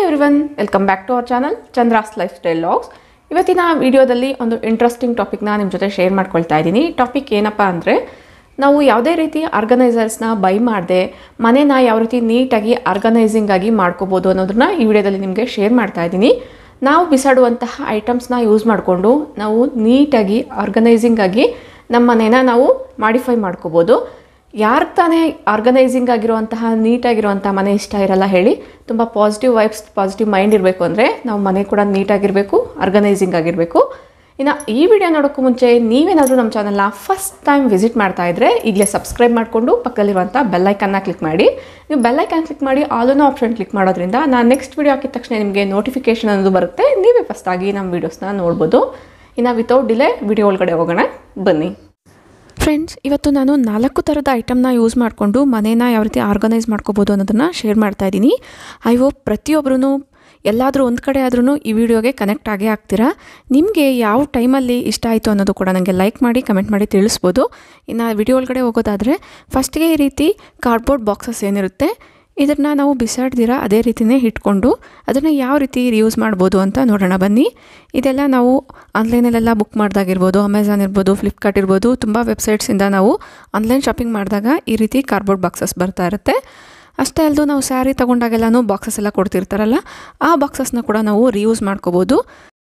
everyone welcome back to our channel Chandra's lifestyle logs ಇವತ್ತಿನ ವಿಡಿಯೋದಲ್ಲಿ ಒಂದು ಇಂಟ್ರೆಸ್ಟಿಂಗ್ ಟಾಪಿಕ್ನ ನಿಮ್ಮ ಜೊತೆ ಶೇರ್ ಮಾಡ್ಕೊಳ್ತಾ ಇದ್ದೀನಿ ಟಾಪಿಕ್ ಏನಪ್ಪ ಅಂದರೆ ನಾವು ಯಾವುದೇ ರೀತಿ ಆರ್ಗನೈಸರ್ಸ್ನ ಬೈ ಮಾಡದೆ ಮನೇನ ಯಾವ ರೀತಿ ನೀಟಾಗಿ ಆರ್ಗನೈಸಿಂಗ್ ಆಗಿ ಮಾಡ್ಕೋಬೋದು ಅನ್ನೋದನ್ನ ಈ ವಿಡಿಯೋದಲ್ಲಿ ನಿಮಗೆ ಶೇರ್ ಮಾಡ್ತಾ ಇದ್ದೀನಿ ನಾವು ಬಿಸಾಡುವಂತಹ ಐಟಮ್ಸ್ನ ಯೂಸ್ ಮಾಡಿಕೊಂಡು ನಾವು ನೀಟಾಗಿ ಆರ್ಗನೈಸಿಂಗ್ ಆಗಿ ನಮ್ಮ ಮನೇನ ನಾವು ಮಾಡಿಫೈ ಮಾಡ್ಕೋಬೋದು ಯಾರಿಗೆ ತಾನೇ ಆರ್ಗನೈಸಿಂಗ್ ಆಗಿರುವಂತಹ ನೀಟಾಗಿರುವಂಥ ಮನೆ ಇಷ್ಟ ಇರಲ್ಲ ಹೇಳಿ ತುಂಬ ಪಾಸಿಟಿವ್ ವೈಬ್ಸ್ ಪಾಸಿಟಿವ್ ಮೈಂಡ್ ಇರಬೇಕು ಅಂದರೆ ನಾವು ಮನೆ ಕೂಡ ನೀಟಾಗಿರಬೇಕು ಆರ್ಗನೈಸಿಂಗ್ ಆಗಿರಬೇಕು ಇನ್ನು ಈ ವಿಡಿಯೋ ನೋಡೋಕ್ಕೂ ಮುಂಚೆ ನೀವೇನಾದರೂ ನಮ್ಮ ಚಾನಲ್ನ ಫಸ್ಟ್ ಟೈಮ್ ವಿಸಿಟ್ ಮಾಡ್ತಾ ಇದ್ದರೆ ಈಗಲೇ ಸಬ್ಸ್ಕ್ರೈಬ್ ಮಾಡಿಕೊಂಡು ಪಕ್ಕದಲ್ಲಿರುವಂಥ ಬೆಲ್ಲೈಕನ್ನ ಕ್ಲಿಕ್ ಮಾಡಿ ನೀವು ಬೆಲ್ಲೈಕನ್ ಕ್ಲಿಕ್ ಮಾಡಿ ಆಲ್ ಆಪ್ಷನ್ ಕ್ಲಿಕ್ ಮಾಡೋದ್ರಿಂದ ನಾನು ನೆಕ್ಸ್ಟ್ ವಿಡಿಯೋ ಹಾಕಿದ ತಕ್ಷಣ ನಿಮಗೆ ನೋಟಿಫಿಕೇಶನ್ ಅನ್ನೋದು ಬರುತ್ತೆ ನೀವೇ ಫಸ್ಟಾಗಿ ನಮ್ಮ ವೀಡಿಯೋಸ್ನ ನೋಡ್ಬೋದು ಇನ್ನು ವಿತೌಟ್ ಡಿಲೇ ವಿಡಿಯೋ ಒಳಗಡೆ ಹೋಗೋಣ ಬನ್ನಿ ಫ್ರೆಂಡ್ಸ್ ಇವತ್ತು ನಾನು ನಾಲ್ಕು ಥರದ ಐಟಮ್ನ ಯೂಸ್ ಮಾಡಿಕೊಂಡು ಮನೇನ ಯಾವ ರೀತಿ ಆರ್ಗನೈಸ್ ಮಾಡ್ಕೋಬೋದು ಅನ್ನೋದನ್ನು ಶೇರ್ ಮಾಡ್ತಾ ಇದ್ದೀನಿ ಐ ಹೋಪ್ ಪ್ರತಿಯೊಬ್ಬರೂ ಎಲ್ಲಾದರೂ ಒಂದು ಕಡೆ ಆದ್ರೂ ಈ ವಿಡಿಯೋಗೆ ಕನೆಕ್ಟ್ ಆಗೇ ಆಗ್ತೀರಾ ನಿಮಗೆ ಯಾವ ಟೈಮಲ್ಲಿ ಇಷ್ಟ ಆಯಿತು ಅನ್ನೋದು ಕೂಡ ನನಗೆ ಲೈಕ್ ಮಾಡಿ ಕಮೆಂಟ್ ಮಾಡಿ ತಿಳಿಸ್ಬೋದು ಇನ್ನು ವಿಡಿಯೋ ಒಳಗಡೆ ಹೋಗೋದಾದರೆ ಫಸ್ಟ್ಗೆ ಈ ರೀತಿ ಕಾರ್ಡ್ಬೋರ್ಡ್ ಬಾಕ್ಸಸ್ ಏನಿರುತ್ತೆ ಇದನ್ನು ನಾವು ಬಿಸಾಡ್ದಿರ ಅದೇ ರೀತಿಯೇ ಇಟ್ಕೊಂಡು ಅದನ್ನು ಯಾವ ರೀತಿ ಯೂಸ್ ಮಾಡ್ಬೋದು ಅಂತ ನೋಡೋಣ ಬನ್ನಿ ಇದೆಲ್ಲ ನಾವು ಆನ್ಲೈನಲ್ಲೆಲ್ಲ ಬುಕ್ ಮಾಡಿದಾಗಿರ್ಬೋದು ಅಮೆಝಾನ್ ಇರ್ಬೋದು ಫ್ಲಿಪ್ಕಾರ್ಟ್ ಇರ್ಬೋದು ತುಂಬ ವೆಬ್ಸೈಟ್ಸಿಂದ ನಾವು ಆನ್ಲೈನ್ ಶಾಪಿಂಗ್ ಮಾಡಿದಾಗ ಈ ರೀತಿ ಕಾರ್ಡ್ಬೋರ್ಡ್ ಬಾಕ್ಸಸ್ ಬರ್ತಾ ಇರುತ್ತೆ ಅಷ್ಟೇ ಅಲ್ಲದು ನಾವು ಸ್ಯಾರಿ ತೊಗೊಂಡಾಗೆಲ್ಲನೂ ಬಾಕ್ಸಸ್ ಎಲ್ಲ ಕೊಡ್ತಿರ್ತಾರಲ್ಲ ಆ ಬಾಕ್ಸಸ್ನ ಕೂಡ ನಾವು ರಿಯೂಸ್ ಮಾಡ್ಕೋಬೋದು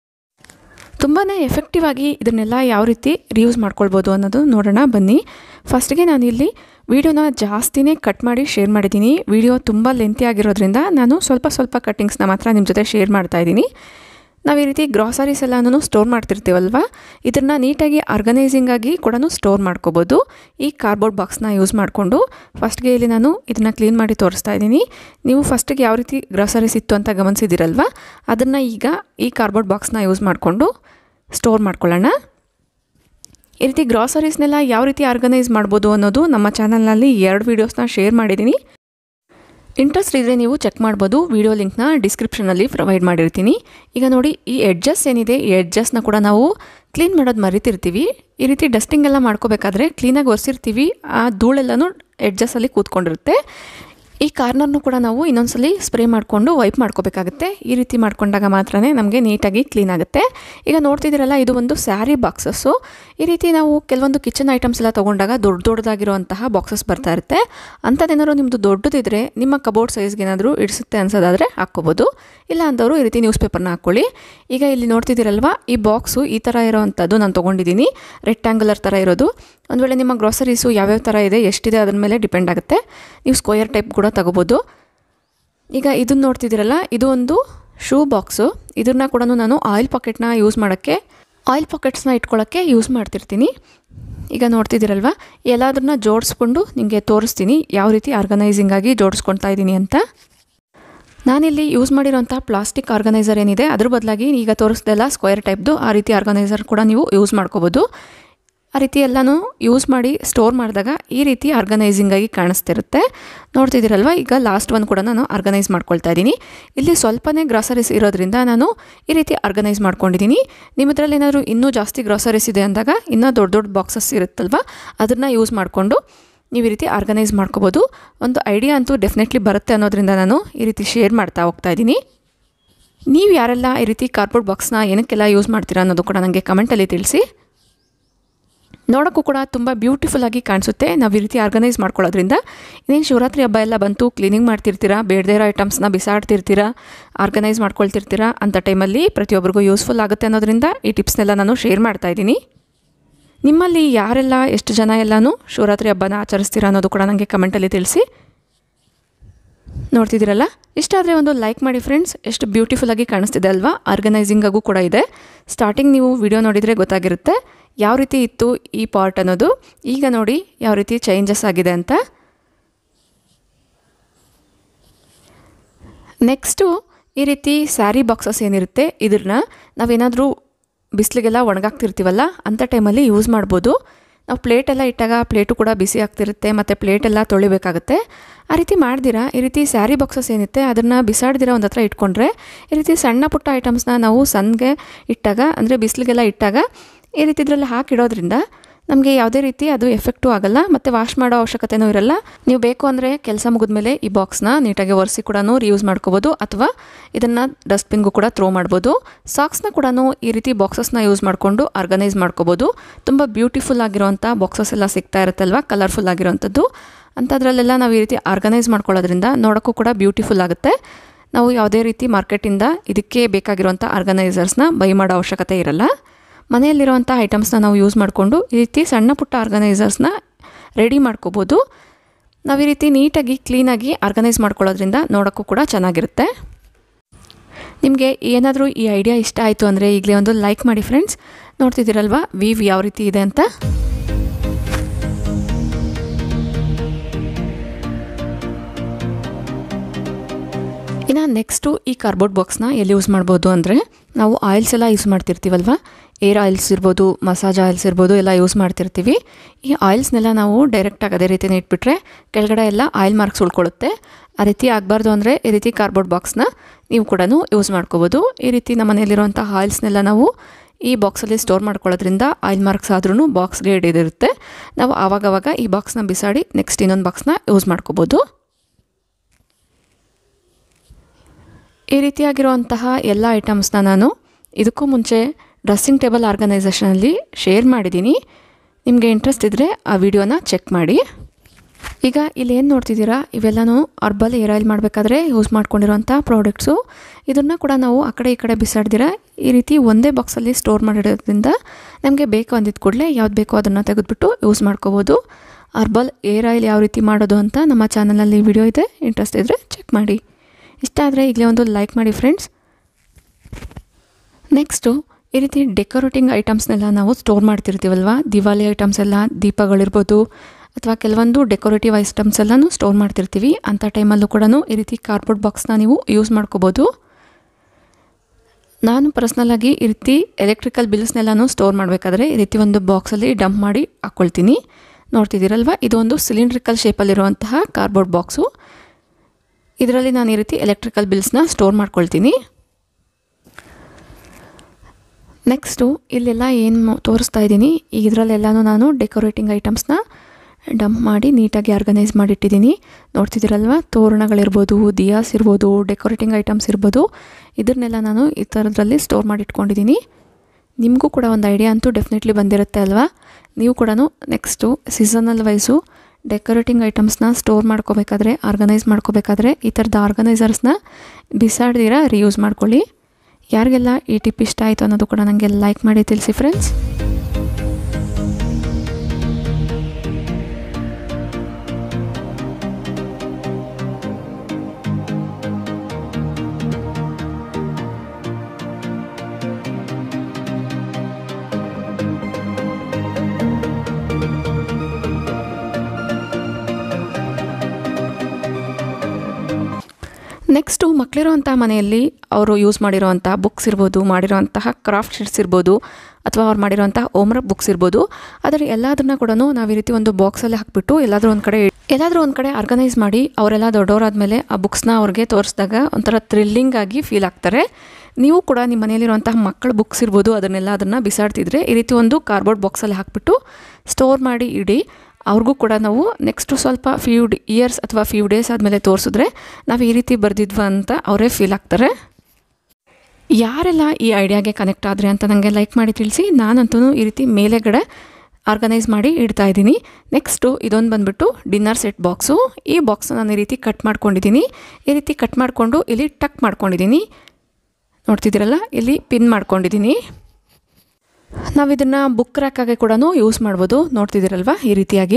ತುಂಬಾ ಎಫೆಕ್ಟಿವ್ ಆಗಿ ಇದನ್ನೆಲ್ಲ ಯಾವ ರೀತಿ ರಿಯೂಸ್ ಮಾಡ್ಕೊಳ್ಬೋದು ಅನ್ನೋದು ನೋಡೋಣ ಬನ್ನಿ ಫಸ್ಟ್ಗೆ ನಾನಿಲ್ಲಿ ವಿಡಿಯೋನ ಜಾಸ್ತಿನೇ ಕಟ್ ಮಾಡಿ ಶೇರ್ ಮಾಡಿದ್ದೀನಿ ವಿಡಿಯೋ ತುಂಬ ಲೆಂತಿ ಆಗಿರೋದ್ರಿಂದ ನಾನು ಸ್ವಲ್ಪ ಸ್ವಲ್ಪ ಕಟ್ಟಿಂಗ್ಸ್ನ ಮಾತ್ರ ನಿಮ್ಮ ಜೊತೆ ಶೇರ್ ಮಾಡ್ತಾ ಇದ್ದೀನಿ ನಾವು ಈ ರೀತಿ ಗ್ರಾಸರೀಸ್ ಎಲ್ಲನೂ ಸ್ಟೋರ್ ಮಾಡ್ತಿರ್ತೀವಲ್ವ ಇದನ್ನು ನೀಟಾಗಿ ಆರ್ಗನೈಸಿಂಗ್ ಆಗಿ ಕೂಡ ಸ್ಟೋರ್ ಮಾಡ್ಕೋಬೋದು ಈ ಕಾರ್ಬೋರ್ಡ್ ಬಾಕ್ಸ್ನ ಯೂಸ್ ಮಾಡಿಕೊಂಡು ಫಸ್ಟ್ಗೆ ಇಲ್ಲಿ ನಾನು ಇದನ್ನು ಕ್ಲೀನ್ ಮಾಡಿ ತೋರಿಸ್ತಾ ಇದ್ದೀನಿ ನೀವು ಫಸ್ಟಿಗೆ ಯಾವ ರೀತಿ ಗ್ರಾಸರೀಸ್ ಇತ್ತು ಅಂತ ಗಮನಿಸಿದ್ದೀರಲ್ವ ಅದನ್ನು ಈಗ ಈ ಕಾರ್ಬೋರ್ಡ್ ಬಾಕ್ಸ್ನ ಯೂಸ್ ಮಾಡಿಕೊಂಡು ಸ್ಟೋರ್ ಮಾಡ್ಕೊಳ್ಳೋಣ ಈ ರೀತಿ ಗ್ರಾಸರೀಸ್ನೆಲ್ಲ ಯಾವ ರೀತಿ ಆರ್ಗನೈಸ್ ಮಾಡ್ಬೋದು ಅನ್ನೋದು ನಮ್ಮ ಚಾನಲ್ನಲ್ಲಿ ಎರಡು ವೀಡಿಯೋಸ್ನ ಶೇರ್ ಮಾಡಿದ್ದೀನಿ ಇಂಟ್ರೆಸ್ಟ್ ಇದ್ದರೆ ನೀವು ಚೆಕ್ ಮಾಡ್ಬೋದು ವಿಡಿಯೋ ಲಿಂಕ್ನ ಡಿಸ್ಕ್ರಿಪ್ಷನಲ್ಲಿ ಪ್ರೊವೈಡ್ ಮಾಡಿರ್ತೀನಿ ಈಗ ನೋಡಿ ಈ ಎಡ್ಜಸ್ ಏನಿದೆ ಈ ಎಡ್ಜಸ್ನ ಕೂಡ ನಾವು ಕ್ಲೀನ್ ಮಾಡೋದು ಮರಿತಿರ್ತೀವಿ ಈ ರೀತಿ ಡಸ್ಟಿಂಗ್ ಎಲ್ಲ ಮಾಡ್ಕೋಬೇಕಾದ್ರೆ ಕ್ಲೀನಾಗಿ ಒರೆಸಿರ್ತೀವಿ ಆ ಧೂಳೆಲ್ಲನೂ ಎಡ್ಜಸ್ಸಲ್ಲಿ ಕೂತ್ಕೊಂಡಿರುತ್ತೆ ಈ ಕಾರ್ನರ್ನು ಕೂಡ ನಾವು ಇನ್ನೊಂದ್ಸಲಿ ಸ್ಪ್ರೇ ಮಾಡಿಕೊಂಡು ವೈಪ್ ಮಾಡ್ಕೋಬೇಕಾಗುತ್ತೆ ಈ ರೀತಿ ಮಾಡ್ಕೊಂಡಾಗ ಮಾತ್ರ ನಮಗೆ ನೀಟಾಗಿ ಕ್ಲೀನ್ ಆಗುತ್ತೆ ಈಗ ನೋಡ್ತಿದ್ದೀರಲ್ಲ ಇದು ಒಂದು ಸ್ಯಾರಿ ಬಾಕ್ಸಸ್ಸು ಈ ರೀತಿ ನಾವು ಕೆಲವೊಂದು ಕಿಚನ್ ಐಟಮ್ಸ್ ಎಲ್ಲ ತೊಗೊಂಡಾಗ ದೊಡ್ಡ ದೊಡ್ಡದಾಗಿರುವಂತಹ ಬಾಕ್ಸಸ್ ಬರ್ತಾ ಇರುತ್ತೆ ಅಂಥದ್ದೇನಾದ್ರು ನಿಮ್ಮದು ದೊಡ್ಡದಿದ್ರೆ ನಿಮ್ಮ ಕಬೋರ್ಡ್ ಸೈಜ್ಗೆ ಏನಾದರೂ ಇಡಿಸುತ್ತೆ ಅನ್ಸೋದಾದರೆ ಹಾಕ್ಕೋಬೋದು ಇಲ್ಲ ಅಂಥವ್ರು ಈ ರೀತಿ ನ್ಯೂಸ್ ಪೇಪರ್ನ ಹಾಕ್ಕೊಳ್ಳಿ ಈಗ ಇಲ್ಲಿ ನೋಡ್ತಿದ್ದೀರಲ್ವ ಈ ಬಾಕ್ಸು ಈ ಥರ ಇರೋವಂಥದ್ದು ನಾನು ತೊಗೊಂಡಿದ್ದೀನಿ ರೆಕ್ಟ್ಯಾಂಗುಲರ್ ಥರ ಇರೋದು ಒಂದು ವೇಳೆ ನಿಮ್ಮ ಗ್ರಾಸರೀಸು ಯಾವ್ಯಾವ ಥರ ಇದೆ ಎಷ್ಟಿದೆ ಅದ್ರ ಮೇಲೆ ಡಿಪೆಂಡ್ ಆಗುತ್ತೆ ನೀವು ಸ್ಕ್ವಯರ್ ಟೈಪ್ ಕೂಡ ತಗೋಬೋದು ಈಗ ಇದನ್ನು ನೋಡ್ತಿದ್ದೀರಲ್ಲ ಇದು ಒಂದು ಶೂ ಬಾಕ್ಸು ಇದನ್ನ ಕೂಡ ನಾನು ಆಯಿಲ್ ಪಾಕೆಟ್ನ ಯೂಸ್ ಮಾಡೋಕ್ಕೆ ಆಯಿಲ್ ಪಾಕೆಟ್ಸ್ನ ಇಟ್ಕೊಳ್ಳೋಕ್ಕೆ ಯೂಸ್ ಮಾಡ್ತಿರ್ತೀನಿ ಈಗ ನೋಡ್ತಿದ್ದೀರಲ್ವ ಎಲ್ಲದನ್ನ ಜೋಡಿಸ್ಕೊಂಡು ನಿಮಗೆ ತೋರಿಸ್ತೀನಿ ಯಾವ ರೀತಿ ಆರ್ಗನೈಸಿಂಗ್ ಆಗಿ ಜೋಡಿಸ್ಕೊಳ್ತಾ ಇದ್ದೀನಿ ಅಂತ ನಾನಿಲ್ಲಿ ಯೂಸ್ ಮಾಡಿರೋಂಥ ಪ್ಲಾಸ್ಟಿಕ್ ಆರ್ಗನೈಸರ್ ಏನಿದೆ ಅದ್ರ ಬದಲಾಗಿ ಈಗ ತೋರಿಸ್ದೆಲ್ಲ ಸ್ಕ್ವೇರ್ ಟೈಪ್ದು ಆ ರೀತಿ ಆರ್ಗನೈಸರ್ ಕೂಡ ನೀವು ಯೂಸ್ ಮಾಡ್ಕೋಬೋದು ಆ ರೀತಿ ಎಲ್ಲನೂ ಯೂಸ್ ಮಾಡಿ ಸ್ಟೋರ್ ಮಾಡಿದಾಗ ಈ ರೀತಿ ಆರ್ಗನೈಸಿಂಗ್ ಆಗಿ ಕಾಣಿಸ್ತಿರುತ್ತೆ ನೋಡ್ತಿದ್ದೀರಲ್ವ ಈಗ ಲಾಸ್ಟ್ ಒನ್ ಕೂಡ ನಾನು ಆರ್ಗನೈಸ್ ಮಾಡ್ಕೊಳ್ತಾ ಇದ್ದೀನಿ ಇಲ್ಲಿ ಸ್ವಲ್ಪನೇ ಗ್ರಾಸರೀಸ್ ಇರೋದ್ರಿಂದ ನಾನು ಈ ರೀತಿ ಆರ್ಗನೈಸ್ ಮಾಡ್ಕೊಂಡಿದ್ದೀನಿ ನಿಮ್ಮದ್ರಲ್ಲಿ ಏನಾದರೂ ಇನ್ನೂ ಜಾಸ್ತಿ ಗ್ರಾಸರೀಸ್ ಇದೆ ಅಂದಾಗ ಇನ್ನೂ ದೊಡ್ಡ ದೊಡ್ಡ ಬಾಕ್ಸಸ್ ಇರುತ್ತಲ್ವ ಅದನ್ನು ಯೂಸ್ ಮಾಡಿಕೊಂಡು ನೀವು ಈ ರೀತಿ ಆರ್ಗನೈಸ್ ಮಾಡ್ಕೋಬೋದು ಒಂದು ಐಡಿಯಾ ಅಂತೂ ಡೆಫಿನೆಟ್ಲಿ ಬರುತ್ತೆ ಅನ್ನೋದ್ರಿಂದ ನಾನು ಈ ರೀತಿ ಶೇರ್ ಮಾಡ್ತಾ ಹೋಗ್ತಾ ಇದ್ದೀನಿ ನೀವು ಯಾರೆಲ್ಲ ಈ ರೀತಿ ಕಾರ್ಬೋರ್ಡ್ ಬಾಕ್ಸ್ನ ಏನಕ್ಕೆಲ್ಲ ಯೂಸ್ ಮಾಡ್ತೀರಾ ಅನ್ನೋದು ಕೂಡ ನನಗೆ ಕಮೆಂಟಲ್ಲಿ ತಿಳಿಸಿ ನೋಡೋಕ್ಕೂ ಕೂಡ ತುಂಬ ಬ್ಯೂಟಿಫುಲ್ ಆಗಿ ಕಾಣಿಸುತ್ತೆ ನಾವು ಈ ರೀತಿ ಆರ್ಗನೈಸ್ ಮಾಡ್ಕೊಳ್ಳೋದ್ರಿಂದ ಇನ್ನೇನು ಶಿವರಾತ್ರಿ ಹಬ್ಬ ಎಲ್ಲ ಬಂತು ಕ್ಲೀನಿಂಗ್ ಮಾಡ್ತಿರ್ತೀರಾ ಬೇಡದೇ ಇರೋ ಐಟಮ್ಸ್ನ ಬಿಸಾಡ್ತಿರ್ತೀರಾ ಆರ್ಗನೈಸ್ ಮಾಡ್ಕೊಳ್ತಿರ್ತೀರಾ ಅಂಥ ಟೈಮಲ್ಲಿ ಪ್ರತಿಯೊಬ್ಬರಿಗೂ ಯೂಸ್ಫುಲ್ ಆಗುತ್ತೆ ಅನ್ನೋದ್ರಿಂದ ಈ ಟಿಪ್ಸ್ನೆಲ್ಲ ನಾನು ಶೇರ್ ಮಾಡ್ತಾ ಇದ್ದೀನಿ ನಿಮ್ಮಲ್ಲಿ ಯಾರೆಲ್ಲ ಎಷ್ಟು ಜನ ಎಲ್ಲನೂ ಶಿವರಾತ್ರಿ ಹಬ್ಬನ ಆಚರಿಸ್ತೀರಾ ಅನ್ನೋದು ಕೂಡ ನನಗೆ ಕಮೆಂಟಲ್ಲಿ ತಿಳಿಸಿ ನೋಡ್ತಿದ್ದೀರಲ್ಲ ಇಷ್ಟ ಆದರೆ ಒಂದು ಲೈಕ್ ಮಾಡಿ ಫ್ರೆಂಡ್ಸ್ ಎಷ್ಟು ಬ್ಯೂಟಿಫುಲ್ಲಾಗಿ ಕಾಣಿಸ್ತಿದೆ ಅಲ್ವಾ ಆರ್ಗನೈಸಿಂಗಾಗೂ ಕೂಡ ಇದೆ ಸ್ಟಾರ್ಟಿಂಗ್ ನೀವು ವಿಡಿಯೋ ನೋಡಿದರೆ ಗೊತ್ತಾಗಿರುತ್ತೆ ಯಾವ ರೀತಿ ಇತ್ತು ಈ ಪಾರ್ಟ್ ಅನ್ನೋದು ಈಗ ನೋಡಿ ಯಾವ ರೀತಿ ಚೇಂಜಸ್ ಆಗಿದೆ ಅಂತ ನೆಕ್ಸ್ಟು ಈ ರೀತಿ ಸ್ಯಾರಿ ಬಾಕ್ಸಸ್ ಏನಿರುತ್ತೆ ಇದನ್ನ ನಾವೇನಾದರೂ ಬಿಸಿಲಿಗೆಲ್ಲ ಒಣಗಾಕ್ತಿರ್ತೀವಲ್ಲ ಅಂಥ ಟೈಮಲ್ಲಿ ಯೂಸ್ ಮಾಡ್ಬೋದು ನಾವು ಪ್ಲೇಟೆಲ್ಲ ಇಟ್ಟಾಗ ಪ್ಲೇಟು ಕೂಡ ಬಿಸಿ ಆಗ್ತಿರುತ್ತೆ ಮತ್ತು ಪ್ಲೇಟೆಲ್ಲ ತೊಳಿಬೇಕಾಗುತ್ತೆ ಆ ರೀತಿ ಮಾಡ್ದಿರಾ ಈ ರೀತಿ ಸ್ಯಾರಿ ಬಾಕ್ಸಸ್ ಏನಿರುತ್ತೆ ಅದನ್ನು ಬಿಸಾಡ್ದಿರ ಒಂದು ಹತ್ರ ಇಟ್ಕೊಂಡ್ರೆ ಈ ರೀತಿ ಸಣ್ಣ ಪುಟ್ಟ ಐಟಮ್ಸ್ನ ನಾವು ಸನ್ಗೆ ಇಟ್ಟಾಗ ಅಂದರೆ ಬಿಸಿಲಿಗೆಲ್ಲ ಇಟ್ಟಾಗ ಈ ರೀತಿ ಇದರಲ್ಲಿ ಹಾಕಿಡೋದ್ರಿಂದ ನಮಗೆ ಯಾವುದೇ ರೀತಿ ಅದು ಎಫೆಕ್ಟು ಆಗಲ್ಲ ಮತ್ತು ವಾಶ್ ಮಾಡೋ ಅವಶ್ಯಕತೆನೂ ಇರಲ್ಲ ನೀವು ಬೇಕು ಅಂದರೆ ಕೆಲಸ ಮುಗಿದ್ಮೇಲೆ ಈ ಬಾಕ್ಸ್ನ ನೀಟಾಗಿ ಒರೆಸಿ ಕೂಡ ರಿಯೂಸ್ ಮಾಡ್ಕೋಬೋದು ಅಥವಾ ಇದನ್ನು ಡಸ್ಟ್ಬಿನ್ಗೂ ಕೂಡ ಥ್ರೋ ಮಾಡ್ಬೋದು ಸಾಕ್ಸ್ನ ಕೂಡ ಈ ರೀತಿ ಬಾಕ್ಸಸ್ನ ಯೂಸ್ ಮಾಡಿಕೊಂಡು ಆರ್ಗನೈಸ್ ಮಾಡ್ಕೋಬೋದು ತುಂಬ ಬ್ಯೂಟಿಫುಲ್ ಆಗಿರೋವಂಥ ಬಾಕ್ಸಸ್ ಎಲ್ಲ ಸಿಗ್ತಾ ಇರುತ್ತಲ್ವ ಕಲರ್ಫುಲ್ ಆಗಿರೋವಂಥದ್ದು ಅಂಥದ್ರಲ್ಲೆಲ್ಲ ನಾವು ಈ ರೀತಿ ಆರ್ಗನೈಸ್ ಮಾಡ್ಕೊಳ್ಳೋದ್ರಿಂದ ನೋಡೋಕ್ಕೂ ಕೂಡ ಬ್ಯೂಟಿಫುಲ್ ಆಗುತ್ತೆ ನಾವು ಯಾವುದೇ ರೀತಿ ಮಾರ್ಕೆಟಿಂದ ಇದಕ್ಕೆ ಬೇಕಾಗಿರುವಂಥ ಆರ್ಗನೈಸರ್ಸ್ನ ಬೈ ಮಾಡೋ ಅವಶ್ಯಕತೆ ಇರಲ್ಲ ಮನೆಯಲ್ಲಿರುವಂಥ ಐಟಮ್ಸ್ನ ನಾವು ಯೂಸ್ ಮಾಡಿಕೊಂಡು ಈ ರೀತಿ ಸಣ್ಣ ಪುಟ್ಟ ಆರ್ಗನೈಸರ್ಸ್ನ ರೆಡಿ ಮಾಡ್ಕೋಬೋದು ನಾವು ಈ ರೀತಿ ನೀಟಾಗಿ ಕ್ಲೀನಾಗಿ ಆರ್ಗನೈಸ್ ಮಾಡ್ಕೊಳ್ಳೋದ್ರಿಂದ ನೋಡೋಕ್ಕೂ ಕೂಡ ಚೆನ್ನಾಗಿರುತ್ತೆ ನಿಮಗೆ ಏನಾದರೂ ಈ ಐಡಿಯಾ ಇಷ್ಟ ಆಯಿತು ಅಂದರೆ ಈಗಲೇ ಒಂದು ಲೈಕ್ ಮಾಡಿ ಫ್ರೆಂಡ್ಸ್ ನೋಡ್ತಿದ್ದೀರಲ್ವಾ ವೀವ್ ಯಾವ ರೀತಿ ಇದೆ ಅಂತ ಇನ್ನು ನೆಕ್ಸ್ಟು ಈ ಕಾರ್ಬೋರ್ಡ್ ಬಾಕ್ಸ್ನ ಎಲ್ಲಿ ಯೂಸ್ ಮಾಡ್ಬೋದು ಅಂದರೆ ನಾವು ಆಯಿಲ್ಸ್ ಎಲ್ಲ ಯೂಸ್ ಮಾಡ್ತಿರ್ತೀವಲ್ವ ಏರ್ ಆಯಿಲ್ಸ್ ಇರ್ಬೋದು ಮಸಾಜ್ ಆಯಿಲ್ಸ್ ಇರ್ಬೋದು ಎಲ್ಲ ಯೂಸ್ ಮಾಡ್ತಿರ್ತೀವಿ ಈ ಆಯಿಲ್ಸ್ನೆಲ್ಲ ನಾವು ಡೈರೆಕ್ಟಾಗಿ ಅದೇ ರೀತಿನೇ ಇಟ್ಬಿಟ್ರೆ ಕೆಳಗಡೆ ಎಲ್ಲ ಆಯಿಲ್ ಮಾರ್ಕ್ಸ್ ಉಳ್ಕೊಳ್ಳುತ್ತೆ ಆ ರೀತಿ ಆಗಬಾರ್ದು ಅಂದರೆ ಈ ರೀತಿ ಕಾರ್ಬೋರ್ಡ್ ಬಾಕ್ಸ್ನ ನೀವು ಕೂಡ ಯೂಸ್ ಮಾಡ್ಕೋಬೋದು ಈ ರೀತಿ ನಮ್ಮ ಮನೆಯಲ್ಲಿರುವಂಥ ಆಯಿಲ್ಸ್ನೆಲ್ಲ ನಾವು ಈ ಬಾಕ್ಸಲ್ಲಿ ಸ್ಟೋರ್ ಮಾಡ್ಕೊಳ್ಳೋದ್ರಿಂದ ಆಯಿಲ್ ಮಾರ್ಕ್ಸ್ ಆದ್ರೂ ಬಾಕ್ಸ್ಗೆ ಹಿಡಿದಿರುತ್ತೆ ನಾವು ಆವಾಗವಾಗ ಈ ಬಾಕ್ಸ್ನ ಬಿಸಾಡಿ ನೆಕ್ಸ್ಟ್ ಇನ್ನೊಂದು ಬಾಕ್ಸ್ನ ಯೂಸ್ ಮಾಡ್ಕೋಬೋದು ಈ ರೀತಿಯಾಗಿರುವಂತಹ ಎಲ್ಲ ಐಟಮ್ಸ್ನ ನಾನು ಇದಕ್ಕೂ ಮುಂಚೆ ಡ್ರೆಸ್ಸಿಂಗ್ ಟೇಬಲ್ ಆರ್ಗನೈಸೇಷನಲ್ಲಿ ಶೇರ್ ಮಾಡಿದ್ದೀನಿ ನಿಮಗೆ ಇಂಟ್ರೆಸ್ಟ್ ಇದ್ದರೆ ಆ ವಿಡಿಯೋನ ಚೆಕ್ ಮಾಡಿ ಈಗ ಇಲ್ಲಿ ಏನು ನೋಡ್ತಿದ್ದೀರಾ ಇವೆಲ್ಲನೂ ಅರ್ಬಲ್ ಏರ್ ಆಯಿಲ್ ಮಾಡಬೇಕಾದ್ರೆ ಯೂಸ್ ಮಾಡ್ಕೊಂಡಿರೋಂಥ ಪ್ರಾಡಕ್ಟ್ಸು ಇದನ್ನು ಕೂಡ ನಾವು ಆ ಕಡೆ ಈ ಕಡೆ ಬಿಸಾಡ್ದಿರ ಈ ರೀತಿ ಒಂದೇ ಬಾಕ್ಸಲ್ಲಿ ಸ್ಟೋರ್ ಮಾಡಿರೋದ್ರಿಂದ ನಮಗೆ ಬೇಕು ಅಂದಿದ್ದ ಕೂಡಲೇ ಯಾವ್ದು ಬೇಕೋ ಅದನ್ನು ತೆಗೆದುಬಿಟ್ಟು ಯೂಸ್ ಮಾಡ್ಕೋಬೋದು ಅರ್ಬಲ್ ಏರ್ ಆಯಿಲ್ ಯಾವ ರೀತಿ ಮಾಡೋದು ಅಂತ ನಮ್ಮ ಚಾನಲಲ್ಲಿ ವಿಡಿಯೋ ಇದೆ ಇಂಟ್ರೆಸ್ಟ್ ಇದ್ದರೆ ಚೆಕ್ ಮಾಡಿ ಇಷ್ಟ ಆದರೆ ಈಗಲೇ ಒಂದು ಲೈಕ್ ಮಾಡಿ ಫ್ರೆಂಡ್ಸ್ ನೆಕ್ಸ್ಟು ಈ ರೀತಿ ಡೆಕೋರೇಟಿಂಗ್ ಐಟಮ್ಸ್ನೆಲ್ಲ ನಾವು ಸ್ಟೋರ್ ಮಾಡ್ತಿರ್ತೀವಲ್ವ ದಿವಾಲಿ ಐಟಮ್ಸ್ ಎಲ್ಲ ದೀಪಗಳಿರ್ಬೋದು ಅಥವಾ ಕೆಲವೊಂದು ಡೆಕೋರೇಟಿವ್ ಐಟಮ್ಸ್ ಎಲ್ಲನೂ ಸ್ಟೋರ್ ಮಾಡ್ತಿರ್ತೀವಿ ಅಂಥ ಟೈಮಲ್ಲೂ ಕೂಡ ಈ ರೀತಿ ಕಾರ್ಬೋರ್ಡ್ ಬಾಕ್ಸ್ನ ನೀವು ಯೂಸ್ ಮಾಡ್ಕೋಬೋದು ನಾನು ಪರ್ಸ್ನಲಾಗಿ ಈ ರೀತಿ ಎಲೆಕ್ಟ್ರಿಕಲ್ ಬಿಲ್ಸ್ನೆಲ್ಲನೂ ಸ್ಟೋರ್ ಮಾಡಬೇಕಾದ್ರೆ ಈ ರೀತಿ ಒಂದು ಬಾಕ್ಸಲ್ಲಿ ಡಂಪ್ ಮಾಡಿ ಹಾಕ್ಕೊಳ್ತೀನಿ ನೋಡ್ತಿದ್ದೀರಲ್ವ ಇದು ಒಂದು ಸಿಲಿಂಡ್ರಿಕಲ್ ಶೇಪಲ್ಲಿರುವಂತಹ ಕಾರ್ಬೋರ್ಡ್ ಬಾಕ್ಸು ಇದರಲ್ಲಿ ನಾನು ಈ ರೀತಿ ಎಲೆಕ್ಟ್ರಿಕಲ್ ಬಿಲ್ಸ್ನ ಸ್ಟೋರ್ ಮಾಡ್ಕೊಳ್ತೀನಿ ನೆಕ್ಸ್ಟು ಇಲ್ಲೆಲ್ಲ ಏನು ತೋರಿಸ್ತಾ ಇದ್ದೀನಿ ಇದರಲ್ಲೆಲ್ಲನೂ ನಾನು ಡೆಕೋರೇಟಿಂಗ್ ಐಟಮ್ಸ್ನ ಡಂಪ್ ಮಾಡಿ ನೀಟಾಗಿ ಆರ್ಗನೈಸ್ ಮಾಡಿಟ್ಟಿದ್ದೀನಿ ನೋಡ್ತಿದ್ದೀರಲ್ವ ತೋರಣಗಳಿರ್ಬೋದು ದಿಯಾಸ್ ಇರ್ಬೋದು ಡೆಕೋರೇಟಿಂಗ್ ಐಟಮ್ಸ್ ಇರ್ಬೋದು ಇದನ್ನೆಲ್ಲ ನಾನು ಈ ಥರದ್ರಲ್ಲಿ ಸ್ಟೋರ್ ಮಾಡಿ ಇಟ್ಕೊಂಡಿದ್ದೀನಿ ನಿಮಗೂ ಕೂಡ ಒಂದು ಐಡಿಯಾ ಅಂತೂ ಡೆಫಿನೆಟ್ಲಿ ಬಂದಿರುತ್ತೆ ಅಲ್ವಾ ನೀವು ಕೂಡ ನೆಕ್ಸ್ಟು ಸೀಸನಲ್ ವೈಸು ಡೆಕೋರೇಟಿಂಗ್ ಐಟಮ್ಸ್ನ ಸ್ಟೋರ್ ಮಾಡ್ಕೋಬೇಕಾದ್ರೆ ಆರ್ಗನೈಸ್ ಮಾಡ್ಕೋಬೇಕಾದ್ರೆ ಈ ಥರದ ಆರ್ಗನೈಸರ್ಸ್ನ ಬಿಸಾಡ್ದಿರ ರಿಯೂಸ್ ಮಾಡ್ಕೊಳ್ಳಿ ಯಾರಿಗೆಲ್ಲ ಈ ಟಿಪ್ ಇಷ್ಟ ಆಯಿತು ಅನ್ನೋದು ಕೂಡ ನನಗೆ ಲೈಕ್ ಮಾಡಿ ತಿಳಿಸಿ ಫ್ರೆಂಡ್ಸ್ ನೆಕ್ಸ್ಟು ಮಕ್ಕಳಿರೋಂಥ ಮನೆಯಲ್ಲಿ ಅವರು ಯೂಸ್ ಮಾಡಿರೋವಂಥ ಬುಕ್ಸ್ ಇರ್ಬೋದು ಮಾಡಿರೋಂತಹ ಕ್ರಾಫ್ಟ್ ಶೀಟ್ಸ್ ಇರ್ಬೋದು ಅಥವಾ ಅವ್ರು ಮಾಡಿರೋಂಥ ಹೋಮ್ವರ್ಕ್ ಬುಕ್ಸ್ ಇರ್ಬೋದು ಅದರ ಎಲ್ಲದನ್ನ ಕೂಡ ನಾವು ಈ ರೀತಿ ಒಂದು ಬಾಕ್ಸಲ್ಲಿ ಹಾಕ್ಬಿಟ್ಟು ಎಲ್ಲಾದರೂ ಒಂದು ಕಡೆ ಎಲ್ಲಾದರೂ ಒಂದು ಕಡೆ ಆರ್ಗನೈಸ್ ಮಾಡಿ ಅವರೆಲ್ಲ ದೊಡ್ಡವರಾದಮೇಲೆ ಆ ಬುಕ್ಸ್ನ ಅವ್ರಿಗೆ ತೋರಿಸಿದಾಗ ಒಂಥರ ಥ್ರಿಲ್ಲಿಂಗ್ ಆಗಿ ಫೀಲ್ ಆಗ್ತಾರೆ ನೀವು ಕೂಡ ನಿಮ್ಮ ಮನೆಯಲ್ಲಿರುವಂತಹ ಮಕ್ಕಳ ಬುಕ್ಸ್ ಇರ್ಬೋದು ಅದನ್ನೆಲ್ಲ ಅದನ್ನು ಬಿಸಾಡ್ತಿದ್ರೆ ಈ ರೀತಿ ಒಂದು ಕಾರ್ಬೋರ್ಡ್ ಬಾಕ್ಸಲ್ಲಿ ಹಾಕ್ಬಿಟ್ಟು ಸ್ಟೋರ್ ಮಾಡಿ ಇಡಿ ಅವ್ರಿಗೂ ಕೂಡ ನಾವು ನೆಕ್ಸ್ಟು ಸ್ವಲ್ಪ ಫ್ಯೂ ಇಯರ್ಸ್ ಅಥವಾ ಫ್ಯೂ ಡೇಸ್ ಆದಮೇಲೆ ತೋರಿಸಿದ್ರೆ ನಾವು ಈ ರೀತಿ ಬರೆದಿದ್ವ ಅಂತ ಅವರೇ ಫೀಲ್ ಆಗ್ತಾರೆ ಯಾರೆಲ್ಲ ಈ ಐಡಿಯಾಗೆ ಕನೆಕ್ಟ್ ಆದರೆ ಅಂತ ನನಗೆ ಲೈಕ್ ಮಾಡಿ ತಿಳಿಸಿ ನಾನಂತೂ ಈ ರೀತಿ ಮೇಲೆಗಡೆ ಆರ್ಗನೈಸ್ ಮಾಡಿ ಇಡ್ತಾ ಇದ್ದೀನಿ ನೆಕ್ಸ್ಟು ಇದೊಂದು ಬಂದುಬಿಟ್ಟು ಡಿನ್ನರ್ ಸೆಟ್ ಬಾಕ್ಸು ಈ ಬಾಕ್ಸ್ ನಾನು ಈ ರೀತಿ ಕಟ್ ಮಾಡ್ಕೊಂಡಿದ್ದೀನಿ ಈ ರೀತಿ ಕಟ್ ಮಾಡಿಕೊಂಡು ಇಲ್ಲಿ ಟಕ್ ಮಾಡ್ಕೊಂಡಿದ್ದೀನಿ ನೋಡ್ತಿದ್ದೀರಲ್ಲ ಇಲ್ಲಿ ಪಿನ್ ಮಾಡ್ಕೊಂಡಿದ್ದೀನಿ ನಾವು ಇದನ್ನು ಬುಕ್ ರ್ಯಾಕಾಗೆ ಕೂಡ ಯೂಸ್ ಮಾಡ್ಬೋದು ನೋಡ್ತಿದ್ದೀರಲ್ವ ಈ ರೀತಿಯಾಗಿ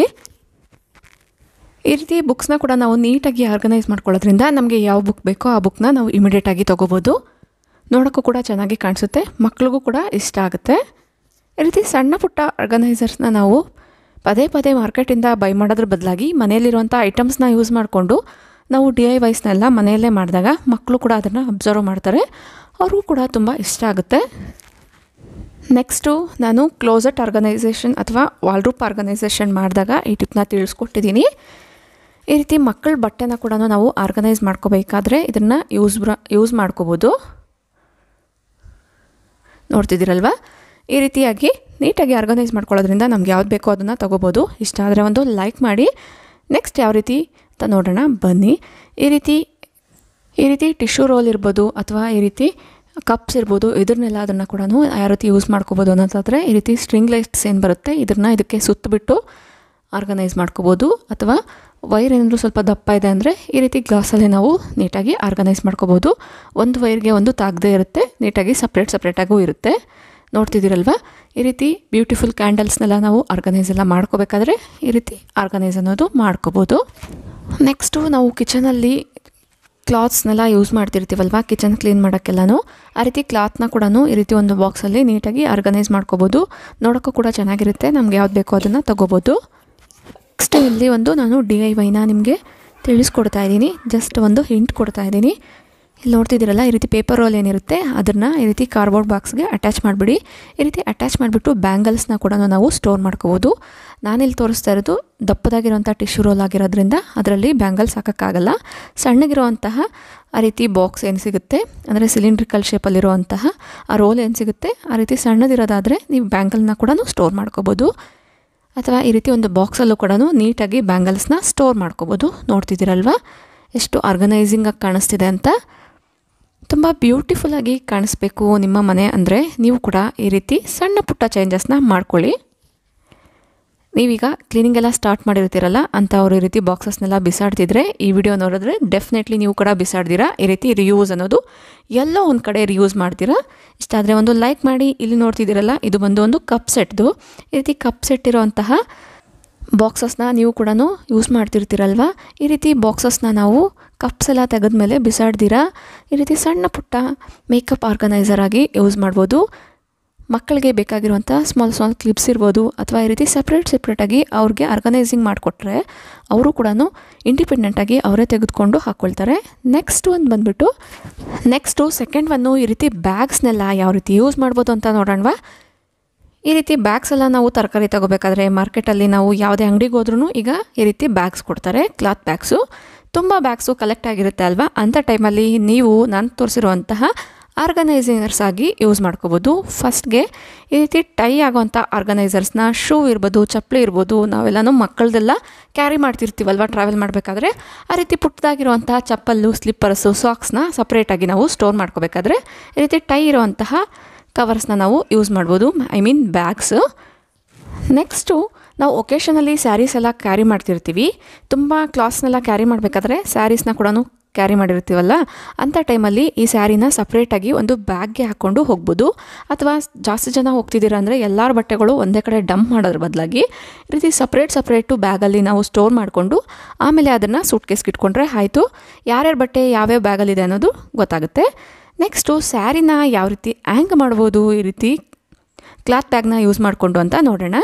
ಈ ರೀತಿ ಬುಕ್ಸ್ನ ಕೂಡ ನಾವು ನೀಟಾಗಿ ಆರ್ಗನೈಸ್ ಮಾಡ್ಕೊಳ್ಳೋದ್ರಿಂದ ನಮಗೆ ಯಾವ ಬುಕ್ ಬೇಕೋ ಆ ಬುಕ್ನ ನಾವು ಇಮಿಡಿಯೇಟಾಗಿ ತೊಗೋಬೋದು ನೋಡೋಕ್ಕೂ ಕೂಡ ಚೆನ್ನಾಗಿ ಕಾಣಿಸುತ್ತೆ ಮಕ್ಳಿಗೂ ಕೂಡ ಇಷ್ಟ ಆಗುತ್ತೆ ಈ ರೀತಿ ಸಣ್ಣ ಪುಟ್ಟ ಆರ್ಗನೈಸರ್ಸ್ನ ನಾವು ಪದೇ ಪದೇ ಮಾರ್ಕೆಟಿಂದ ಬೈ ಮಾಡೋದ್ರ ಬದಲಾಗಿ ಮನೆಯಲ್ಲಿರುವಂಥ ಐಟಮ್ಸ್ನ ಯೂಸ್ ಮಾಡಿಕೊಂಡು ನಾವು ಡಿ ಐ ವೈಸ್ನೆಲ್ಲ ಮನೆಯಲ್ಲೇ ಮಾಡಿದಾಗ ಮಕ್ಕಳು ಕೂಡ ಅದನ್ನು ಅಬ್ಸರ್ವ್ ಮಾಡ್ತಾರೆ ಅವ್ರಿಗೂ ಕೂಡ ತುಂಬ ಇಷ್ಟ ಆಗುತ್ತೆ ನೆಕ್ಸ್ಟು ನಾನು ಕ್ಲೋಸೆಟ್ ಆರ್ಗನೈಸೇಷನ್ ಅಥವಾ ವಾಲ್ರೂಪ್ ಆರ್ಗನೈಸೇಷನ್ ಮಾಡಿದಾಗ ಈ ಟಿಪ್ನ ತಿಳಿಸ್ಕೊಟ್ಟಿದ್ದೀನಿ ಈ ರೀತಿ ಮಕ್ಕಳ ಬಟ್ಟೆನ ಕೂಡ ನಾವು ಆರ್ಗನೈಸ್ ಮಾಡ್ಕೋಬೇಕಾದ್ರೆ ಇದನ್ನು ಯೂಸ್ ಯೂಸ್ ಮಾಡ್ಕೋಬೋದು ನೋಡ್ತಿದ್ದೀರಲ್ವ ಈ ರೀತಿಯಾಗಿ ನೀಟಾಗಿ ಆರ್ಗನೈಸ್ ಮಾಡ್ಕೊಳ್ಳೋದ್ರಿಂದ ನಮ್ಗೆ ಯಾವ್ದು ಬೇಕೋ ಅದನ್ನು ತೊಗೋಬೋದು ಇಷ್ಟ ಆದರೆ ಒಂದು ಲೈಕ್ ಮಾಡಿ ನೆಕ್ಸ್ಟ್ ಯಾವ ರೀತಿ ಅಂತ ನೋಡೋಣ ಬನ್ನಿ ಈ ರೀತಿ ಈ ರೀತಿ ಟಿಶ್ಯೂ ರೋಲ್ ಇರ್ಬೋದು ಅಥವಾ ಈ ರೀತಿ ಕಪ್ಸ್ ಇರ್ಬೋದು ಇದನ್ನೆಲ್ಲ ಅದನ್ನು ಕೂಡ ಯಾವ ರೀತಿ ಯೂಸ್ ಮಾಡ್ಕೋಬೋದು ಅನ್ನೋದಾದರೆ ಈ ರೀತಿ ಸ್ಟ್ರಿಂಗ್ ಲೈಟ್ಸ್ ಏನು ಬರುತ್ತೆ ಇದನ್ನು ಇದಕ್ಕೆ ಸುತ್ತಬಿಟ್ಟು ಆರ್ಗನೈಸ್ ಮಾಡ್ಕೋಬೋದು ಅಥವಾ ವೈರ್ ಏನಾದರೂ ಸ್ವಲ್ಪ ದಪ್ಪ ಇದೆ ಅಂದರೆ ಈ ರೀತಿ ಗ್ಲಾಸಲ್ಲೇ ನಾವು ನೀಟಾಗಿ ಆರ್ಗನೈಸ್ ಮಾಡ್ಕೋಬೋದು ಒಂದು ವೈರ್ಗೆ ಒಂದು ತಾಗದೇ ಇರುತ್ತೆ ನೀಟಾಗಿ ಸಪ್ರೇಟ್ ಸಪ್ರೇಟಾಗೂ ಇರುತ್ತೆ ನೋಡ್ತಿದ್ದೀರಲ್ವ ಈ ರೀತಿ ಬ್ಯೂಟಿಫುಲ್ ಕ್ಯಾಂಡಲ್ಸ್ನೆಲ್ಲ ನಾವು ಆರ್ಗನೈಸ್ ಎಲ್ಲ ಮಾಡ್ಕೋಬೇಕಾದ್ರೆ ಈ ರೀತಿ ಆರ್ಗನೈಸ್ ಅನ್ನೋದು ಮಾಡ್ಕೋಬೋದು ನೆಕ್ಸ್ಟು ನಾವು ಕಿಚನಲ್ಲಿ ಕ್ಲಾತ್ಸ್ನೆಲ್ಲ ಯೂಸ್ ಮಾಡ್ತಿರ್ತೀವಲ್ವ ಕಿಚನ್ ಕ್ಲೀನ್ ಮಾಡೋಕ್ಕೆಲ್ಲನೂ ಆ ರೀತಿ ಕ್ಲಾತ್ನ ಕೂಡ ಈ ರೀತಿ ಒಂದು ಬಾಕ್ಸಲ್ಲಿ ನೀಟಾಗಿ ಆರ್ಗನೈಸ್ ಮಾಡ್ಕೋಬೋದು ನೋಡೋಕ್ಕೂ ಕೂಡ ಚೆನ್ನಾಗಿರುತ್ತೆ ನಮ್ಗೆ ಯಾವ್ದು ಬೇಕೋ ಅದನ್ನು ತೊಗೋಬೋದು ನೆಕ್ಸ್ಟ್ ಇಲ್ಲಿ ಒಂದು ನಾನು ಡಿ ಐ ವೈನ ನಿಮಗೆ ತಿಳಿಸ್ಕೊಡ್ತಾ ಇದ್ದೀನಿ ಜಸ್ಟ್ ಒಂದು ಹಿಂಟ್ ಕೊಡ್ತಾ ಇದ್ದೀನಿ ಇಲ್ಲಿ ನೋಡ್ತಿದ್ದೀರಲ್ಲ ಈ ರೀತಿ ಪೇಪರ್ ರೋಲ್ ಏನಿರುತ್ತೆ ಅದನ್ನು ಈ ರೀತಿ ಕಾರ್ಬೋರ್ಡ್ ಬಾಕ್ಸ್ಗೆ ಅಟ್ಯಾಚ್ ಮಾಡಿಬಿಡಿ ಈ ರೀತಿ ಅಟ್ಯಾಚ್ ಮಾಡಿಬಿಟ್ಟು ಬ್ಯಾಂಗಲ್ಸ್ನ ಕೂಡ ನಾವು ಸ್ಟೋರ್ ಮಾಡ್ಕೋಬೋದು ನಾನಿಲ್ಲಿ ತೋರಿಸ್ತಾ ಇರೋದು ದಪ್ಪದಾಗಿರೋಂಥ ಟಿಶ್ಯೂ ರೋಲ್ ಆಗಿರೋದ್ರಿಂದ ಅದರಲ್ಲಿ ಬ್ಯಾಂಗಲ್ಸ್ ಹಾಕೋಕ್ಕಾಗಲ್ಲ ಸಣ್ಣಗಿರುವಂತಹ ಆ ರೀತಿ ಬಾಕ್ಸ್ ಏನು ಸಿಗುತ್ತೆ ಅಂದರೆ ಸಿಲಿಂಡ್ರಿಕಲ್ ಶೇಪಲ್ಲಿರುವಂತಹ ಆ ರೋಲ್ ಏನು ಸಿಗುತ್ತೆ ಆ ರೀತಿ ಸಣ್ಣದಿರೋದಾದರೆ ನೀವು ಬ್ಯಾಂಗಲ್ನ ಕೂಡ ಸ್ಟೋರ್ ಮಾಡ್ಕೋಬೋದು ಅಥವಾ ಈ ರೀತಿ ಒಂದು ಬಾಕ್ಸಲ್ಲೂ ಕೂಡ ನೀಟಾಗಿ ಬ್ಯಾಂಗಲ್ಸ್ನ ಸ್ಟೋರ್ ಮಾಡ್ಕೋಬೋದು ನೋಡ್ತಿದ್ದೀರಲ್ವ ಎಷ್ಟು ಆರ್ಗನೈಸಿಂಗಾಗಿ ಕಾಣಿಸ್ತಿದೆ ಅಂತ ತುಂಬ ಬ್ಯೂಟಿಫುಲ್ಲಾಗಿ ಕಾಣಿಸ್ಬೇಕು ನಿಮ್ಮ ಮನೆ ಅಂದರೆ ನೀವು ಕೂಡ ಈ ರೀತಿ ಸಣ್ಣ ಪುಟ್ಟ ಚೇಂಜಸ್ನ ಮಾಡ್ಕೊಳ್ಳಿ ನೀವೀಗ ಕ್ಲೀನಿಂಗ್ ಎಲ್ಲ ಸ್ಟಾರ್ಟ್ ಮಾಡಿರ್ತೀರಲ್ಲ ಅಂಥವ್ರು ಈ ರೀತಿ ಬಾಕ್ಸಸ್ನೆಲ್ಲ ಬಿಸಾಡ್ತಿದ್ರೆ ಈ ವಿಡಿಯೋ ನೋಡಿದ್ರೆ ಡೆಫಿನೆಟ್ಲಿ ನೀವು ಕೂಡ ಬಿಸಾಡ್ತೀರಾ ಈ ರೀತಿ ರಿಯೂಸ್ ಅನ್ನೋದು ಎಲ್ಲೋ ಒಂದು ಕಡೆ ರಿಯೂಸ್ ಮಾಡ್ತೀರಾ ಇಷ್ಟಾದರೆ ಒಂದು ಲೈಕ್ ಮಾಡಿ ಇಲ್ಲಿ ನೋಡ್ತಿದ್ದೀರಲ್ಲ ಇದು ಬಂದು ಒಂದು ಕಪ್ ಸೆಟ್ದು ಈ ರೀತಿ ಕಪ್ ಸೆಟ್ ಇರೋವಂತಹ ಬಾಕ್ಸಸ್ನ ನೀವು ಕೂಡ ಯೂಸ್ ಮಾಡ್ತಿರ್ತೀರಲ್ವ ಈ ರೀತಿ ಬಾಕ್ಸಸ್ನ ನಾವು ಕಪ್ಸ್ ಎಲ್ಲ ತೆಗೆದ್ಮೇಲೆ ಬಿಸಾಡ್ದಿರಾ ಈ ರೀತಿ ಸಣ್ಣ ಪುಟ್ಟ ಮೇಕಪ್ ಆರ್ಗನೈಸರ್ ಆಗಿ ಯೂಸ್ ಮಾಡ್ಬೋದು ಮಕ್ಕಳಿಗೆ ಬೇಕಾಗಿರುವಂಥ ಸ್ಮಾಲ್ ಸ್ಮಾಲ್ ಕ್ಲಿಪ್ಸ್ ಇರ್ಬೋದು ಅಥವಾ ಈ ರೀತಿ ಸಪ್ರೇಟ್ ಸಪ್ರೇಟಾಗಿ ಅವ್ರಿಗೆ ಆರ್ಗನೈಸಿಂಗ್ ಮಾಡಿಕೊಟ್ರೆ ಅವರು ಕೂಡ ಇಂಡಿಪೆಂಡೆಂಟಾಗಿ ಅವರೇ ತೆಗೆದುಕೊಂಡು ಹಾಕ್ಕೊಳ್ತಾರೆ ನೆಕ್ಸ್ಟ್ ಒಂದು ಬಂದುಬಿಟ್ಟು ನೆಕ್ಸ್ಟು ಸೆಕೆಂಡ್ ಒನ್ನು ಈ ರೀತಿ ಬ್ಯಾಗ್ಸ್ನೆಲ್ಲ ಯಾವ ರೀತಿ ಯೂಸ್ ಮಾಡ್ಬೋದು ಅಂತ ನೋಡೋಣವಾ ಈ ರೀತಿ ಬ್ಯಾಗ್ಸ್ ಎಲ್ಲ ನಾವು ತರಕಾರಿ ತಗೋಬೇಕಾದ್ರೆ ಮಾರ್ಕೆಟಲ್ಲಿ ನಾವು ಯಾವುದೇ ಅಂಗಡಿಗೆ ಹೋದ್ರೂ ಈಗ ಈ ರೀತಿ ಬ್ಯಾಗ್ಸ್ ಕೊಡ್ತಾರೆ ಕ್ಲಾತ್ ಬ್ಯಾಗ್ಸು ತುಂಬ ಬ್ಯಾಗ್ಸು ಕಲೆಕ್ಟ್ ಆಗಿರುತ್ತೆ ಅಲ್ವಾ ಅಂಥ ಟೈಮಲ್ಲಿ ನೀವು ನಾನು ತೋರಿಸಿರುವಂತಹ ಆರ್ಗನೈಸರ್ಸ್ ಆಗಿ ಯೂಸ್ ಮಾಡ್ಕೋಬೋದು ಫಸ್ಟ್ಗೆ ಈ ರೀತಿ ಟೈ ಆಗೋವಂಥ ಆರ್ಗನೈಸರ್ಸ್ನ ಶೂ ಇರ್ಬೋದು ಚಪ್ಪಲಿ ಇರ್ಬೋದು ನಾವೆಲ್ಲನೂ ಮಕ್ಕಳದೆಲ್ಲ ಕ್ಯಾರಿ ಮಾಡ್ತಿರ್ತೀವಲ್ವ ಟ್ರಾವೆಲ್ ಮಾಡಬೇಕಾದ್ರೆ ಆ ರೀತಿ ಪುಟ್ಟದಾಗಿರುವಂಥ ಚಪ್ಪಲ್ಲು ಸ್ಲಿಪ್ಪರ್ಸು ಸಾಕ್ಸ್ನ ಸಪ್ರೇಟಾಗಿ ನಾವು ಸ್ಟೋರ್ ಮಾಡ್ಕೋಬೇಕಾದ್ರೆ ಈ ರೀತಿ ಟೈ ಇರುವಂತಹ ಕವರ್ಸ್ನ ನಾವು ಯೂಸ್ ಮಾಡ್ಬೋದು ಐ ಮೀನ್ ಬ್ಯಾಗ್ಸು ನೆಕ್ಸ್ಟು ನಾವು ಒಕೇಶನಲ್ಲಿ ಸ್ಯಾರೀಸ್ ಎಲ್ಲ ಕ್ಯಾರಿ ಮಾಡ್ತಿರ್ತೀವಿ ತುಂಬ ಕ್ಲಾತ್ಸ್ನೆಲ್ಲ ಕ್ಯಾರಿ ಮಾಡಬೇಕಾದ್ರೆ ಸ್ಯಾರೀಸ್ನ ಕೂಡ ಕ್ಯಾರಿ ಮಾಡಿರ್ತೀವಲ್ಲ ಅಂಥ ಟೈಮಲ್ಲಿ ಈ ಸ್ಯಾರಿನ ಸಪ್ರೇಟಾಗಿ ಒಂದು ಬ್ಯಾಗ್ಗೆ ಹಾಕ್ಕೊಂಡು ಹೋಗ್ಬೋದು ಅಥವಾ ಜಾಸ್ತಿ ಜನ ಹೋಗ್ತಿದ್ದೀರ ಅಂದರೆ ಎಲ್ಲರ ಬಟ್ಟೆಗಳು ಒಂದೇ ಕಡೆ ಡಂಪ್ ಮಾಡೋದ್ರ ಬದಲಾಗಿ ಈ ರೀತಿ ಸಪ್ರೇಟ್ ಸಪ್ರೇಟು ಬ್ಯಾಗಲ್ಲಿ ನಾವು ಸ್ಟೋರ್ ಮಾಡಿಕೊಂಡು ಆಮೇಲೆ ಅದನ್ನು ಸೂಟ್ಕೇಸ್ಗೆ ಇಟ್ಕೊಂಡ್ರೆ ಆಯಿತು ಯಾರ್ಯಾರ ಬಟ್ಟೆ ಯಾವ್ಯಾವ ಬ್ಯಾಗಲ್ಲಿದೆ ಅನ್ನೋದು ಗೊತ್ತಾಗುತ್ತೆ ನೆಕ್ಸ್ಟು ಸ್ಯಾರಿನ ಯಾವ ರೀತಿ ಆ್ಯಂಗ್ ಮಾಡ್ಬೋದು ಈ ರೀತಿ ಕ್ಲಾತ್ ಬ್ಯಾಗ್ನ ಯೂಸ್ ಮಾಡಿಕೊಂಡು ಅಂತ ನೋಡೋಣ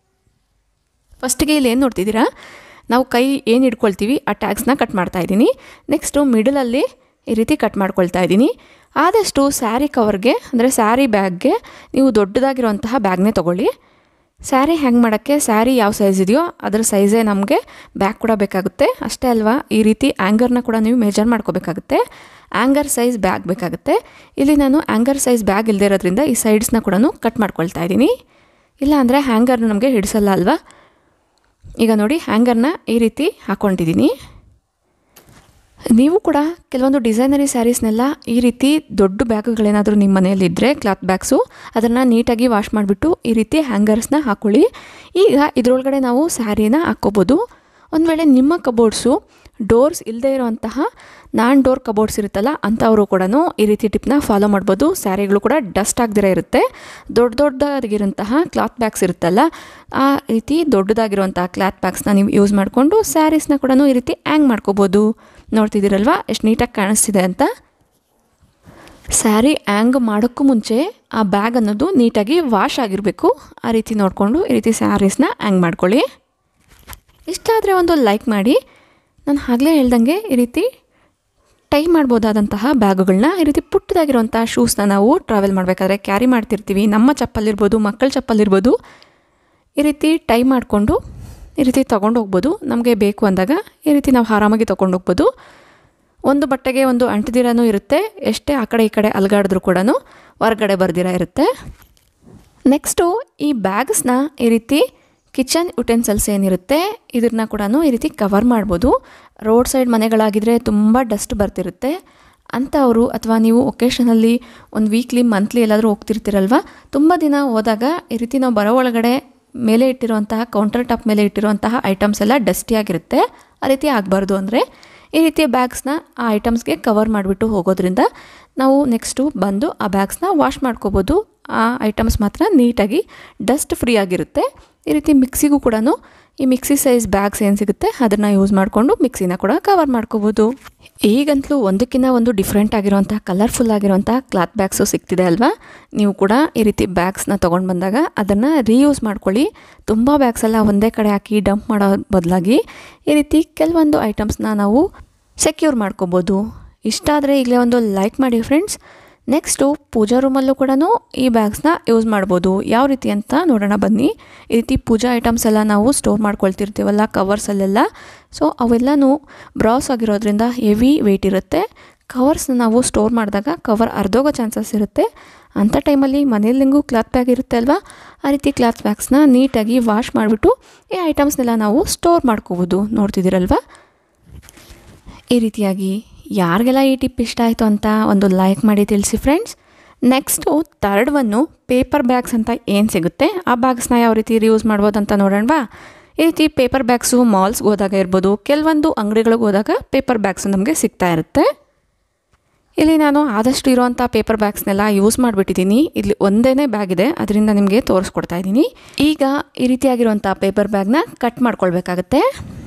ಫಸ್ಟಿಗೆ ಇಲ್ಲಿ ಏನು ನೋಡ್ತಿದ್ದೀರಾ ನಾವು ಕೈ ಏನು ಇಟ್ಕೊಳ್ತೀವಿ ಆ ಟ್ಯಾಗ್ಸ್ನ ಕಟ್ ಮಾಡ್ತಾ ಇದ್ದೀನಿ ನೆಕ್ಸ್ಟು ಮಿಡಲಲ್ಲಿ ಈ ರೀತಿ ಕಟ್ ಮಾಡ್ಕೊಳ್ತಾ ಇದ್ದೀನಿ ಆದಷ್ಟು ಸ್ಯಾರಿ ಕವರ್ಗೆ ಅಂದರೆ ಸ್ಯಾರಿ ಬ್ಯಾಗ್ಗೆ ನೀವು ದೊಡ್ಡದಾಗಿರುವಂತಹ ಬ್ಯಾಗ್ನೇ ತೊಗೊಳ್ಳಿ ಸ್ಯಾರಿ ಹ್ಯಾಂಗ್ ಮಾಡೋಕ್ಕೆ ಸ್ಯಾರಿ ಯಾವ ಸೈಜ್ ಇದೆಯೋ ಅದರ ಸೈಜೇ ನಮಗೆ ಬ್ಯಾಗ್ ಕೂಡ ಬೇಕಾಗುತ್ತೆ ಅಷ್ಟೇ ಅಲ್ವಾ ಈ ರೀತಿ ಆ್ಯಂಗರ್ನ ಕೂಡ ನೀವು ಮೆಜರ್ ಮಾಡ್ಕೋಬೇಕಾಗುತ್ತೆ ಆ್ಯಂಗರ್ ಸೈಜ್ ಬ್ಯಾಗ್ ಬೇಕಾಗುತ್ತೆ ಇಲ್ಲಿ ನಾನು ಆ್ಯಂಗರ್ ಸೈಜ್ ಬ್ಯಾಗ್ ಇಲ್ಲದೆ ಇರೋದ್ರಿಂದ ಈ ಸೈಡ್ಸ್ನ ಕೂಡ ಕಟ್ ಮಾಡ್ಕೊಳ್ತಾ ಇದ್ದೀನಿ ಇಲ್ಲ ಅಂದರೆ ಹ್ಯಾಂಗರ್ ನಮಗೆ ಹಿಡಿಸಲ್ಲ ಅಲ್ವಾ ಈಗ ನೋಡಿ ಹ್ಯಾಂಗರ್ನ ಈ ರೀತಿ ಹಾಕ್ಕೊಂಡಿದ್ದೀನಿ ನೀವು ಕೂಡ ಕೆಲವೊಂದು ಡಿಸೈನರಿ ಸ್ಯಾರೀಸ್ನೆಲ್ಲ ಈ ರೀತಿ ದೊಡ್ಡ ಬ್ಯಾಗ್ಗಳೇನಾದರೂ ನಿಮ್ಮ ಮನೆಯಲ್ಲಿದ್ದರೆ ಕ್ಲಾತ್ ಬ್ಯಾಗ್ಸು ಅದನ್ನು ನೀಟಾಗಿ ವಾಶ್ ಮಾಡಿಬಿಟ್ಟು ಈ ರೀತಿ ಹ್ಯಾಂಗರ್ಸ್ನ ಹಾಕ್ಕೊಳ್ಳಿ ಈಗ ಇದರೊಳಗಡೆ ನಾವು ಸ್ಯಾರಿನ ಹಾಕ್ಕೋಬೋದು ಒಂದು ವೇಳೆ ನಿಮ್ಮ ಕಬೋರ್ಡ್ಸು ಡೋರ್ಸ್ ಇಲ್ಲದೆ ಇರೋವಂತಹ ನಾನ್ ಡೋರ್ ಕಬೋರ್ಡ್ಸ್ ಇರುತ್ತಲ್ಲ ಅಂಥವರು ಕೂಡ ಈ ರೀತಿ ಟಿಪ್ನ ಫಾಲೋ ಮಾಡ್ಬೋದು ಸ್ಯಾರಿಗಳು ಕೂಡ ಡಸ್ಟ್ ಆಗದಿರ ಇರುತ್ತೆ ದೊಡ್ಡ ದೊಡ್ಡದಾಗಿರೋಂತಹ ಕ್ಲಾತ್ ಬ್ಯಾಗ್ಸ್ ಇರುತ್ತಲ್ಲ ಆ ರೀತಿ ದೊಡ್ಡದಾಗಿರುವಂತಹ ಕ್ಲಾತ್ ಬ್ಯಾಗ್ಸ್ನ ನೀವು ಯೂಸ್ ಮಾಡಿಕೊಂಡು ಸ್ಯಾರೀಸ್ನ ಕೂಡ ಈ ರೀತಿ ಹ್ಯಾಂಗ್ ಮಾಡ್ಕೋಬೋದು ನೋಡ್ತಿದ್ದೀರಲ್ವಾ ಎಷ್ಟು ನೀಟಾಗಿ ಕಾಣಿಸ್ತಿದೆ ಅಂತ ಸ್ಯಾರಿ ಹ್ಯಾಂಗ್ ಮಾಡೋಕ್ಕೂ ಮುಂಚೆ ಆ ಬ್ಯಾಗ್ ಅನ್ನೋದು ನೀಟಾಗಿ ವಾಶ್ ಆಗಿರಬೇಕು ಆ ರೀತಿ ನೋಡಿಕೊಂಡು ಈ ರೀತಿ ಸ್ಯಾರೀಸ್ನ ಹ್ಯಾಂಗ್ ಮಾಡ್ಕೊಳ್ಳಿ ಇಷ್ಟಾದರೆ ಒಂದು ಲೈಕ್ ಮಾಡಿ ನಾನು ಆಗಲೇ ಹೇಳ್ದಂಗೆ ಈ ರೀತಿ ಟೈ ಮಾಡ್ಬೋದಾದಂತಹ ಬ್ಯಾಗುಗಳನ್ನ ಈ ರೀತಿ ಪುಟ್ಟದಾಗಿರುವಂಥ ಶೂಸ್ನ ನಾವು ಟ್ರಾವೆಲ್ ಮಾಡಬೇಕಾದ್ರೆ ಕ್ಯಾರಿ ಮಾಡ್ತಿರ್ತೀವಿ ನಮ್ಮ ಚಪ್ಪಲಿರ್ಬೋದು ಮಕ್ಕಳ ಚಪ್ಪಲಿರ್ಬೋದು ಈ ರೀತಿ ಟೈ ಮಾಡಿಕೊಂಡು ಈ ರೀತಿ ತೊಗೊಂಡು ಹೋಗ್ಬೋದು ನಮಗೆ ಬೇಕು ಅಂದಾಗ ಈ ರೀತಿ ನಾವು ಆರಾಮಾಗಿ ತೊಗೊಂಡು ಹೋಗ್ಬೋದು ಒಂದು ಬಟ್ಟೆಗೆ ಒಂದು ಅಂಟದಿರನೂ ಇರುತ್ತೆ ಎಷ್ಟೇ ಆ ಕಡೆ ಈ ಕಡೆ ಅಲ್ಗಾಡಿದ್ರು ಕೂಡ ಹೊರಗಡೆ ಬರ್ದಿರ ಇರುತ್ತೆ ನೆಕ್ಸ್ಟು ಈ ಬ್ಯಾಗ್ಸ್ನ ಈ ರೀತಿ ಕಿಚನ್ ಯುಟೆನ್ಸಲ್ಸ್ ಏನಿರುತ್ತೆ ಇದನ್ನ ಕೂಡ ಈ ರೀತಿ ಕವರ್ ಮಾಡ್ಬೋದು ರೋಡ್ ಸೈಡ್ ಮನೆಗಳಾಗಿದ್ದರೆ ತುಂಬ ಡಸ್ಟ್ ಬರ್ತಿರುತ್ತೆ ಅಂಥವರು ಅಥವಾ ನೀವು ಒಕೇಶನಲ್ಲಿ ಒಂದು ವೀಕ್ಲಿ ಮಂತ್ಲಿ ಎಲ್ಲಾದರೂ ಹೋಗ್ತಿರ್ತೀರಲ್ವ ತುಂಬ ದಿನ ಹೋದಾಗ ಈ ರೀತಿ ನಾವು ಬರೋ ಒಳಗಡೆ ಮೇಲೆ ಇಟ್ಟಿರುವಂತಹ ಕೌಂಟರ್ ಟಾಪ್ ಮೇಲೆ ಇಟ್ಟಿರುವಂತಹ ಐಟಮ್ಸ್ ಎಲ್ಲ ಡಸ್ಟಿಯಾಗಿರುತ್ತೆ ಆ ರೀತಿ ಆಗಬಾರ್ದು ಅಂದರೆ ಈ ರೀತಿಯ ಬ್ಯಾಗ್ಸ್ನ ಆ ಐಟಮ್ಸ್ಗೆ ಕವರ್ ಮಾಡಿಬಿಟ್ಟು ಹೋಗೋದ್ರಿಂದ ನಾವು ನೆಕ್ಸ್ಟು ಬಂದು ಆ ಬ್ಯಾಗ್ಸ್ನ ವಾಶ್ ಮಾಡ್ಕೋಬೋದು ಆ ಐಟಮ್ಸ್ ಮಾತ್ರ ನೀಟಾಗಿ ಡಸ್ಟ್ ಫ್ರೀ ಆಗಿರುತ್ತೆ ಈ ರೀತಿ ಮಿಕ್ಸಿಗೂ ಕೂಡ ಈ ಮಿಕ್ಸಿ ಸೈಜ್ ಬ್ಯಾಗ್ಸ್ ಏನು ಸಿಗುತ್ತೆ ಅದನ್ನು ಯೂಸ್ ಮಾಡಿಕೊಂಡು ಮಿಕ್ಸಿನ ಕೂಡ ಕವರ್ ಮಾಡ್ಕೋಬೋದು ಈಗಂತಲೂ ಒಂದಕ್ಕಿಂತ ಒಂದು ಡಿಫ್ರೆಂಟ್ ಆಗಿರುವಂಥ ಕಲರ್ಫುಲ್ ಆಗಿರುವಂಥ ಕ್ಲಾತ್ ಬ್ಯಾಗ್ಸು ಸಿಗ್ತಿದೆ ಅಲ್ವಾ ನೀವು ಕೂಡ ಈ ರೀತಿ ಬ್ಯಾಗ್ಸ್ನ ತೊಗೊಂಡು ಬಂದಾಗ ಅದನ್ನು ರೀಯೂಸ್ ಮಾಡ್ಕೊಳ್ಳಿ ತುಂಬ ಬ್ಯಾಗ್ಸ್ ಎಲ್ಲ ಒಂದೇ ಕಡೆ ಹಾಕಿ ಡಂಪ್ ಮಾಡೋ ಬದಲಾಗಿ ಈ ರೀತಿ ಕೆಲವೊಂದು ಐಟಮ್ಸ್ನ ನಾವು ಸೆಕ್ಯೂರ್ ಮಾಡ್ಕೋಬೋದು ಇಷ್ಟ ಆದರೆ ಈಗಲೇ ಒಂದು ಲೈಕ್ ಮಾಡಿ ಫ್ರೆಂಡ್ಸ್ ನೆಕ್ಸ್ಟು ಪೂಜಾ ರೂಮಲ್ಲೂ ಕೂಡ ಈ ಬ್ಯಾಗ್ಸ್ನ ಯೂಸ್ ಮಾಡ್ಬೋದು ಯಾವ ರೀತಿ ಅಂತ ನೋಡೋಣ ಬನ್ನಿ ಈ ರೀತಿ ಪೂಜಾ ಐಟಮ್ಸ್ ಎಲ್ಲ ನಾವು ಸ್ಟೋರ್ ಮಾಡ್ಕೊಳ್ತಿರ್ತೀವಲ್ಲ ಕವರ್ಸಲ್ಲೆಲ್ಲ ಸೊ ಅವೆಲ್ಲನೂ ಬ್ರಾಸ್ ಆಗಿರೋದ್ರಿಂದ ಹೆವಿ ವೆಯ್ಟ್ ಇರುತ್ತೆ ಕವರ್ಸ್ನ ನಾವು ಸ್ಟೋರ್ ಮಾಡಿದಾಗ ಕವರ್ ಅರ್ಧೋಗೋ ಚಾನ್ಸಸ್ ಇರುತ್ತೆ ಅಂಥ ಟೈಮಲ್ಲಿ ಮನೆಯಲ್ಲಿಂಗೂ ಕ್ಲಾತ್ ಬ್ಯಾಗ್ ಇರುತ್ತೆ ಅಲ್ವಾ ಆ ರೀತಿ ಕ್ಲಾತ್ ಬ್ಯಾಗ್ಸ್ನ ನೀಟಾಗಿ ವಾಶ್ ಮಾಡಿಬಿಟ್ಟು ಈ ಐಟಮ್ಸ್ನೆಲ್ಲ ನಾವು ಸ್ಟೋರ್ ಮಾಡ್ಕೋಬೋದು ನೋಡ್ತಿದ್ದೀರಲ್ವಾ ಈ ರೀತಿಯಾಗಿ ಯಾರಿಗೆಲ್ಲ ಈ ಟಿಪ್ ಇಷ್ಟ ಆಯಿತು ಅಂತ ಒಂದು ಲೈಕ್ ಮಾಡಿ ತಿಳಿಸಿ friends next third one paper bags ಅಂತ ಏನು ಸಿಗುತ್ತೆ ಆ ಬ್ಯಾಗ್ಸ್ನ ಯಾವ ರೀತಿ ರಿಯೂಸ್ ಮಾಡ್ಬೋದು ಅಂತ ನೋಡೋಣವಾ ಈ ರೀತಿ ಪೇಪರ್ ಬ್ಯಾಗ್ಸು ಮಾಲ್ಸ್ಗೆ ಹೋದಾಗ ಇರ್ಬೋದು ಕೆಲವೊಂದು ಅಂಗಡಿಗಳಿಗೆ ಹೋದಾಗ ಪೇಪರ್ ಬ್ಯಾಗ್ಸು ನಮಗೆ ಸಿಗ್ತಾ ಇರುತ್ತೆ ಇಲ್ಲಿ ನಾನು ಆದಷ್ಟು ಇರುವಂಥ ಪೇಪರ್ ಬ್ಯಾಗ್ಸ್ನೆಲ್ಲ ಯೂಸ್ ಮಾಡಿಬಿಟ್ಟಿದ್ದೀನಿ ಇಲ್ಲಿ ಒಂದೇ ಬ್ಯಾಗ್ ಇದೆ ಅದರಿಂದ ನಿಮಗೆ ತೋರಿಸ್ಕೊಡ್ತಾ ಇದ್ದೀನಿ ಈಗ ಈ ರೀತಿಯಾಗಿರುವಂಥ ಪೇಪರ್ ಬ್ಯಾಗ್ನ ಕಟ್ ಮಾಡ್ಕೊಳ್ಬೇಕಾಗತ್ತೆ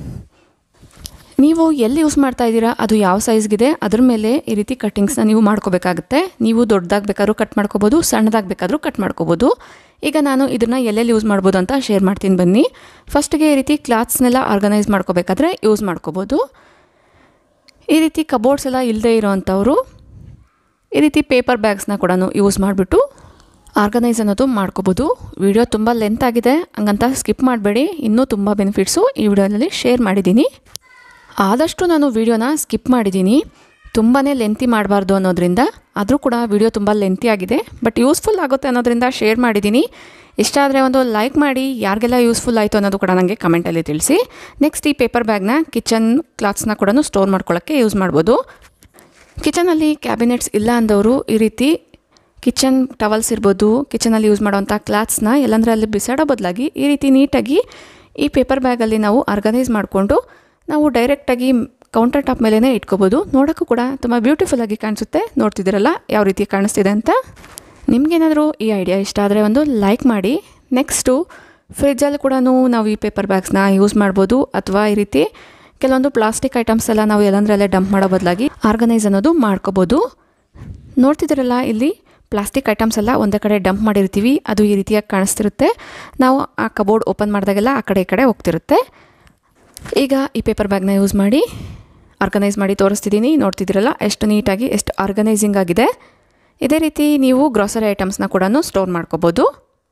ನೀವು ಎಲ್ಲಿ ಯೂಸ್ ಮಾಡ್ತಾ ಇದ್ದೀರಾ ಅದು ಯಾವ ಸೈಜ್ಗಿದೆ ಅದ್ರ ಮೇಲೆ ಈ ರೀತಿ ಕಟ್ಟಿಂಗ್ಸ್ನ ನೀವು ಮಾಡ್ಕೋಬೇಕಾಗುತ್ತೆ ನೀವು ದೊಡ್ಡದಾಗಿ ಬೇಕಾದ್ರೂ ಕಟ್ ಮಾಡ್ಕೋಬೋದು ಸಣ್ಣದಾಗಿ ಬೇಕಾದರೂ ಕಟ್ ಮಾಡ್ಕೋಬೋದು ಈಗ ನಾನು ಇದನ್ನು ಎಲ್ಲೆಲ್ಲಿ ಯೂಸ್ ಮಾಡ್ಬೋದು ಅಂತ ಶೇರ್ ಮಾಡ್ತೀನಿ ಬನ್ನಿ ಫಸ್ಟಿಗೆ ಈ ರೀತಿ ಕ್ಲಾತ್ಸ್ನೆಲ್ಲ ಆರ್ಗನೈಸ್ ಮಾಡ್ಕೋಬೇಕಾದ್ರೆ ಯೂಸ್ ಮಾಡ್ಕೋಬೋದು ಈ ರೀತಿ ಕಬೋರ್ಡ್ಸ್ ಎಲ್ಲ ಇಲ್ಲದೆ ಇರೋವಂಥವ್ರು ಈ ರೀತಿ ಪೇಪರ್ ಬ್ಯಾಗ್ಸ್ನ ಕೂಡ ಯೂಸ್ ಮಾಡಿಬಿಟ್ಟು ಆರ್ಗನೈಸ್ ಅನ್ನೋದು ಮಾಡ್ಕೋಬೋದು ವಿಡಿಯೋ ತುಂಬ ಲೆಂತ್ ಆಗಿದೆ ಹಂಗಂತ ಸ್ಕಿಪ್ ಮಾಡಬೇಡಿ ಇನ್ನೂ ತುಂಬ ಬೆನಿಫಿಟ್ಸು ಈ ವಿಡಿಯೋದಲ್ಲಿ ಶೇರ್ ಮಾಡಿದ್ದೀನಿ ಆದಷ್ಟು ನಾನು ವಿಡಿಯೋನ ಸ್ಕಿಪ್ ಮಾಡಿದ್ದೀನಿ ತುಂಬಾ ಲೆಂತಿ ಮಾಡಬಾರ್ದು ಅನ್ನೋದ್ರಿಂದ ಆದರೂ ಕೂಡ ವಿಡಿಯೋ ತುಂಬ ಲೆಂತಿ ಆಗಿದೆ ಬಟ್ ಯೂಸ್ಫುಲ್ ಆಗುತ್ತೆ ಅನ್ನೋದ್ರಿಂದ ಶೇರ್ ಮಾಡಿದ್ದೀನಿ ಇಷ್ಟ ಆದರೆ ಒಂದು ಲೈಕ್ ಮಾಡಿ ಯಾರಿಗೆಲ್ಲ ಯೂಸ್ಫುಲ್ ಆಯಿತು ಅನ್ನೋದು ಕೂಡ ನನಗೆ ಕಮೆಂಟಲ್ಲಿ ತಿಳಿಸಿ ನೆಕ್ಸ್ಟ್ ಈ ಪೇಪರ್ ಬ್ಯಾಗ್ನ ಕಿಚನ್ ಕ್ಲಾತ್ಸ್ನ ಕೂಡ ಸ್ಟೋರ್ ಮಾಡ್ಕೊಳ್ಳೋಕ್ಕೆ ಯೂಸ್ ಮಾಡ್ಬೋದು ಕಿಚನಲ್ಲಿ ಕ್ಯಾಬಿನೆಟ್ಸ್ ಇಲ್ಲ ಅಂದವರು ಈ ರೀತಿ ಕಿಚನ್ ಟವಲ್ಸ್ ಇರ್ಬೋದು ಕಿಚನಲ್ಲಿ ಯೂಸ್ ಮಾಡೋವಂಥ ಕ್ಲಾತ್ಸ್ನ ಎಲ್ಲಂದ್ರೆ ಅಲ್ಲಿ ಬಿಸಾಡೋ ಬದಲಾಗಿ ಈ ರೀತಿ ನೀಟಾಗಿ ಈ ಪೇಪರ್ ಬ್ಯಾಗಲ್ಲಿ ನಾವು ಆರ್ಗನೈಸ್ ಮಾಡಿಕೊಂಡು ನಾವು ಡೈರೆಕ್ಟಾಗಿ ಕೌಂಟರ್ ಟಾಪ್ ಮೇಲೇ ಇಟ್ಕೋಬೋದು ನೋಡೋಕ್ಕೂ ಕೂಡ ತುಂಬ ಬ್ಯೂಟಿಫುಲ್ಲಾಗಿ ಕಾಣಿಸುತ್ತೆ ನೋಡ್ತಿದ್ದೀರಲ್ಲ ಯಾವ ರೀತಿ ಕಾಣಿಸ್ತಿದೆ ಅಂತ ನಿಮಗೇನಾದರೂ ಈ ಐಡಿಯಾ ಇಷ್ಟ ಆದರೆ ಒಂದು ಲೈಕ್ ಮಾಡಿ ನೆಕ್ಸ್ಟು ಫ್ರಿಜ್ಜಲ್ಲಿ ಕೂಡ ನಾವು ಈ ಪೇಪರ್ ಬ್ಯಾಗ್ಸ್ನ ಯೂಸ್ ಮಾಡ್ಬೋದು ಅಥವಾ ಈ ರೀತಿ ಕೆಲವೊಂದು ಪ್ಲಾಸ್ಟಿಕ್ ಐಟಮ್ಸ್ ಎಲ್ಲ ನಾವು ಎಲ್ಲಂದ್ರಲ್ಲೇ ಡಂಪ್ ಮಾಡೋ ಬದಲಾಗಿ ಆರ್ಗನೈಸ್ ಅನ್ನೋದು ಮಾಡ್ಕೋಬೋದು ನೋಡ್ತಿದ್ದೀರಲ್ಲ ಇಲ್ಲಿ ಪ್ಲಾಸ್ಟಿಕ್ ಐಟಮ್ಸ್ ಎಲ್ಲ ಒಂದೇ ಕಡೆ ಡಂಪ್ ಮಾಡಿರ್ತೀವಿ ಅದು ಈ ರೀತಿಯಾಗಿ ಕಾಣಿಸ್ತಿರುತ್ತೆ ನಾವು ಆ ಕಬೋರ್ಡ್ ಓಪನ್ ಮಾಡಿದಾಗೆಲ್ಲ ಆ ಕಡೆ ಈ ಕಡೆ ಹೋಗ್ತಿರುತ್ತೆ ಈಗ ಈ ಪೇಪರ್ ಬ್ಯಾಗ್ನ ಯೂಸ್ ಮಾಡಿ ಆರ್ಗನೈಸ್ ಮಾಡಿ ತೋರಿಸ್ತಿದ್ದೀನಿ ನೋಡ್ತಿದ್ದೀರಲ್ಲ ಎಷ್ಟು ನೀಟಾಗಿ ಎಷ್ಟು ಆರ್ಗನೈಸಿಂಗ್ ಆಗಿದೆ ಇದೇ ರೀತಿ ನೀವು ಗ್ರಾಸರಿ ಐಟಮ್ಸ್ನ ಕೂಡ ಸ್ಟೋರ್ ಮಾಡ್ಕೋಬೋದು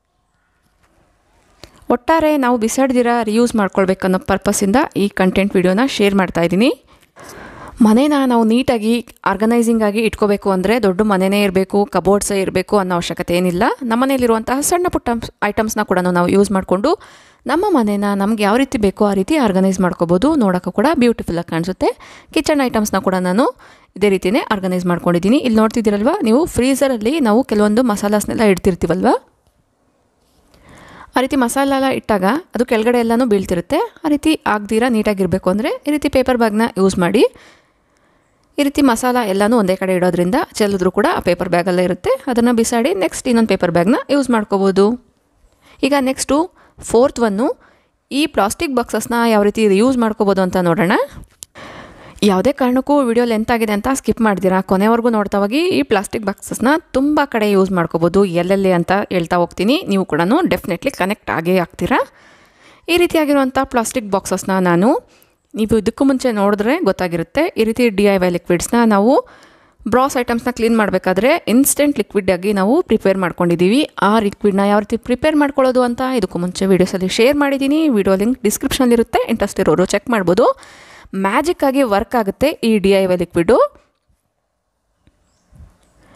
ಒಟ್ಟಾರೆ ನಾವು ಬಿಸಾಡ್ದಿರ ರಿಯೂಸ್ ಮಾಡ್ಕೊಳ್ಬೇಕನ್ನೋ ಪರ್ಪಸ್ಸಿಂದ ಈ ಕಂಟೆಂಟ್ ವಿಡಿಯೋನ ಶೇರ್ ಮಾಡ್ತಾ ಇದ್ದೀನಿ ಮನೇನ ನಾವು ನೀಟಾಗಿ ಆರ್ಗನೈಸಿಂಗ್ ಆಗಿ ಇಟ್ಕೋಬೇಕು ಅಂದರೆ ದೊಡ್ಡ ಮನೆಯೇ ಇರಬೇಕು ಕಬೋರ್ಡ್ಸೇ ಇರಬೇಕು ಅನ್ನೋ ಅವಶ್ಯಕತೆ ಏನಿಲ್ಲ ನಮ್ಮ ಮನೇಲಿರುವಂತಹ ಸಣ್ಣ ಪುಟ್ಟ ಐಟಮ್ಸ್ನ ಕೂಡ ನಾವು ಯೂಸ್ ಮಾಡಿಕೊಂಡು ನಮ್ಮ ಮನೇನ ನಮ್ಗೆ ಯಾವ ರೀತಿ ಬೇಕೋ ಆ ರೀತಿ ಆರ್ಗನೈಸ್ ಮಾಡ್ಕೋಬೋದು ನೋಡೋಕ್ಕೂ ಕೂಡ ಬ್ಯೂಟಿಫುಲ್ಲಾಗಿ ಕಾಣಿಸುತ್ತೆ ಕಿಚನ್ ಐಟಮ್ಸ್ನ ಕೂಡ ನಾನು ಇದೇ ರೀತಿಯೇ ಆರ್ಗನೈಸ್ ಮಾಡ್ಕೊಂಡಿದ್ದೀನಿ ಇಲ್ಲಿ ನೋಡ್ತಿದ್ದೀರಲ್ವ ನೀವು ಫ್ರೀಝರಲ್ಲಿ ನಾವು ಕೆಲವೊಂದು ಮಸಾಲಾಸ್ನೆಲ್ಲ ಇಡ್ತಿರ್ತೀವಲ್ವ ಆ ರೀತಿ ಮಸಾಲ ಎಲ್ಲ ಇಟ್ಟಾಗ ಅದು ಕೆಳಗಡೆ ಎಲ್ಲನೂ ಬೀಳ್ತಿರುತ್ತೆ ಆ ರೀತಿ ಆಗದಿರ ನೀಟಾಗಿರಬೇಕು ಅಂದರೆ ಈ ರೀತಿ ಪೇಪರ್ ಬ್ಯಾಗ್ನ ಯೂಸ್ ಮಾಡಿ ಈ ರೀತಿ ಮಸಾಲ ಎಲ್ಲನೂ ಒಂದೇ ಕಡೆ ಇಡೋದ್ರಿಂದ ಚೆಲ್ಲಿದ್ರು ಕೂಡ ಆ ಪೇಪರ್ ಬ್ಯಾಗಲ್ಲೇ ಇರುತ್ತೆ ಅದನ್ನು ಬಿಸಾಡಿ ನೆಕ್ಸ್ಟ್ ಇನ್ನೊಂದು ಪೇಪರ್ ಬ್ಯಾಗ್ನ ಯೂಸ್ ಮಾಡ್ಕೋಬೋದು ಈಗ ನೆಕ್ಸ್ಟು ಫೋರ್ತ್ ಒನ್ನು ಈ ಪ್ಲಾಸ್ಟಿಕ್ ಬಾಕ್ಸಸ್ನ ಯಾವ ರೀತಿ ಯೂಸ್ ಮಾಡ್ಕೋಬೋದು ಅಂತ ನೋಡೋಣ ಯಾವುದೇ ಕಾರಣಕ್ಕೂ ವಿಡಿಯೋ ಲೆಂತ್ ಆಗಿದೆ ಅಂತ ಸ್ಕಿಪ್ ಮಾಡ್ತೀರಾ ಕೊನೆವರೆಗೂ ನೋಡ್ತಾ ಹೋಗಿ ಈ ಪ್ಲಾಸ್ಟಿಕ್ ಬಾಕ್ಸಸ್ನ ತುಂಬ ಕಡೆ ಯೂಸ್ ಮಾಡ್ಕೋಬೋದು ಎಲ್ಲೆಲ್ಲಿ ಅಂತ ಹೇಳ್ತಾ ಹೋಗ್ತೀನಿ ನೀವು ಕೂಡ ಡೆಫಿನೆಟ್ಲಿ ಕನೆಕ್ಟ್ ಆಗೇ ಆಗ್ತೀರಾ ಈ ರೀತಿಯಾಗಿರುವಂಥ ಪ್ಲಾಸ್ಟಿಕ್ ಬಾಕ್ಸಸ್ನ ನಾನು ನೀವು ಇದಕ್ಕೂ ಮುಂಚೆ ನೋಡಿದ್ರೆ ಗೊತ್ತಾಗಿರುತ್ತೆ ಈ ರೀತಿ ಡಿ ಐ ವೈ ಲಿಕ್ವಿಡ್ಸ್ನ ನಾವು ಬ್ರಾಸ್ ಐಟಮ್ಸ್ನ ಕ್ಲೀನ್ ಮಾಡಬೇಕಾದ್ರೆ ಇನ್ಸ್ಟೆಂಟ್ ಲಿಕ್ವಿಡ್ ಆಗಿ ನಾವು ಪ್ರಿಪೇರ್ ಮಾಡ್ಕೊಂಡಿದ್ದೀವಿ ಆ ಲಿಕ್ವಿಡ್ನ ಯಾವ ರೀತಿ ಪ್ರಿಪೇರ್ ಮಾಡ್ಕೊಳ್ಳೋದು ಅಂತ ಇದಕ್ಕೂ ಮುಂಚೆ ವೀಡಿಯೋಸಲ್ಲಿ ಶೇರ್ ಮಾಡಿದ್ದೀನಿ ವಿಡಿಯೋ ಲಿಂಕ್ ಡಿಸ್ಕ್ರಿಪ್ಷನಲ್ಲಿರುತ್ತೆ ಇಂಟ್ರೆಸ್ಟ್ ಇರೋರು ಚೆಕ್ ಮಾಡ್ಬೋದು ಮ್ಯಾಜಿಕ್ ಆಗಿ ವರ್ಕ್ ಆಗುತ್ತೆ ಈ ಡಿ ಐ ವೈ ಲಿಕ್ವಿಡು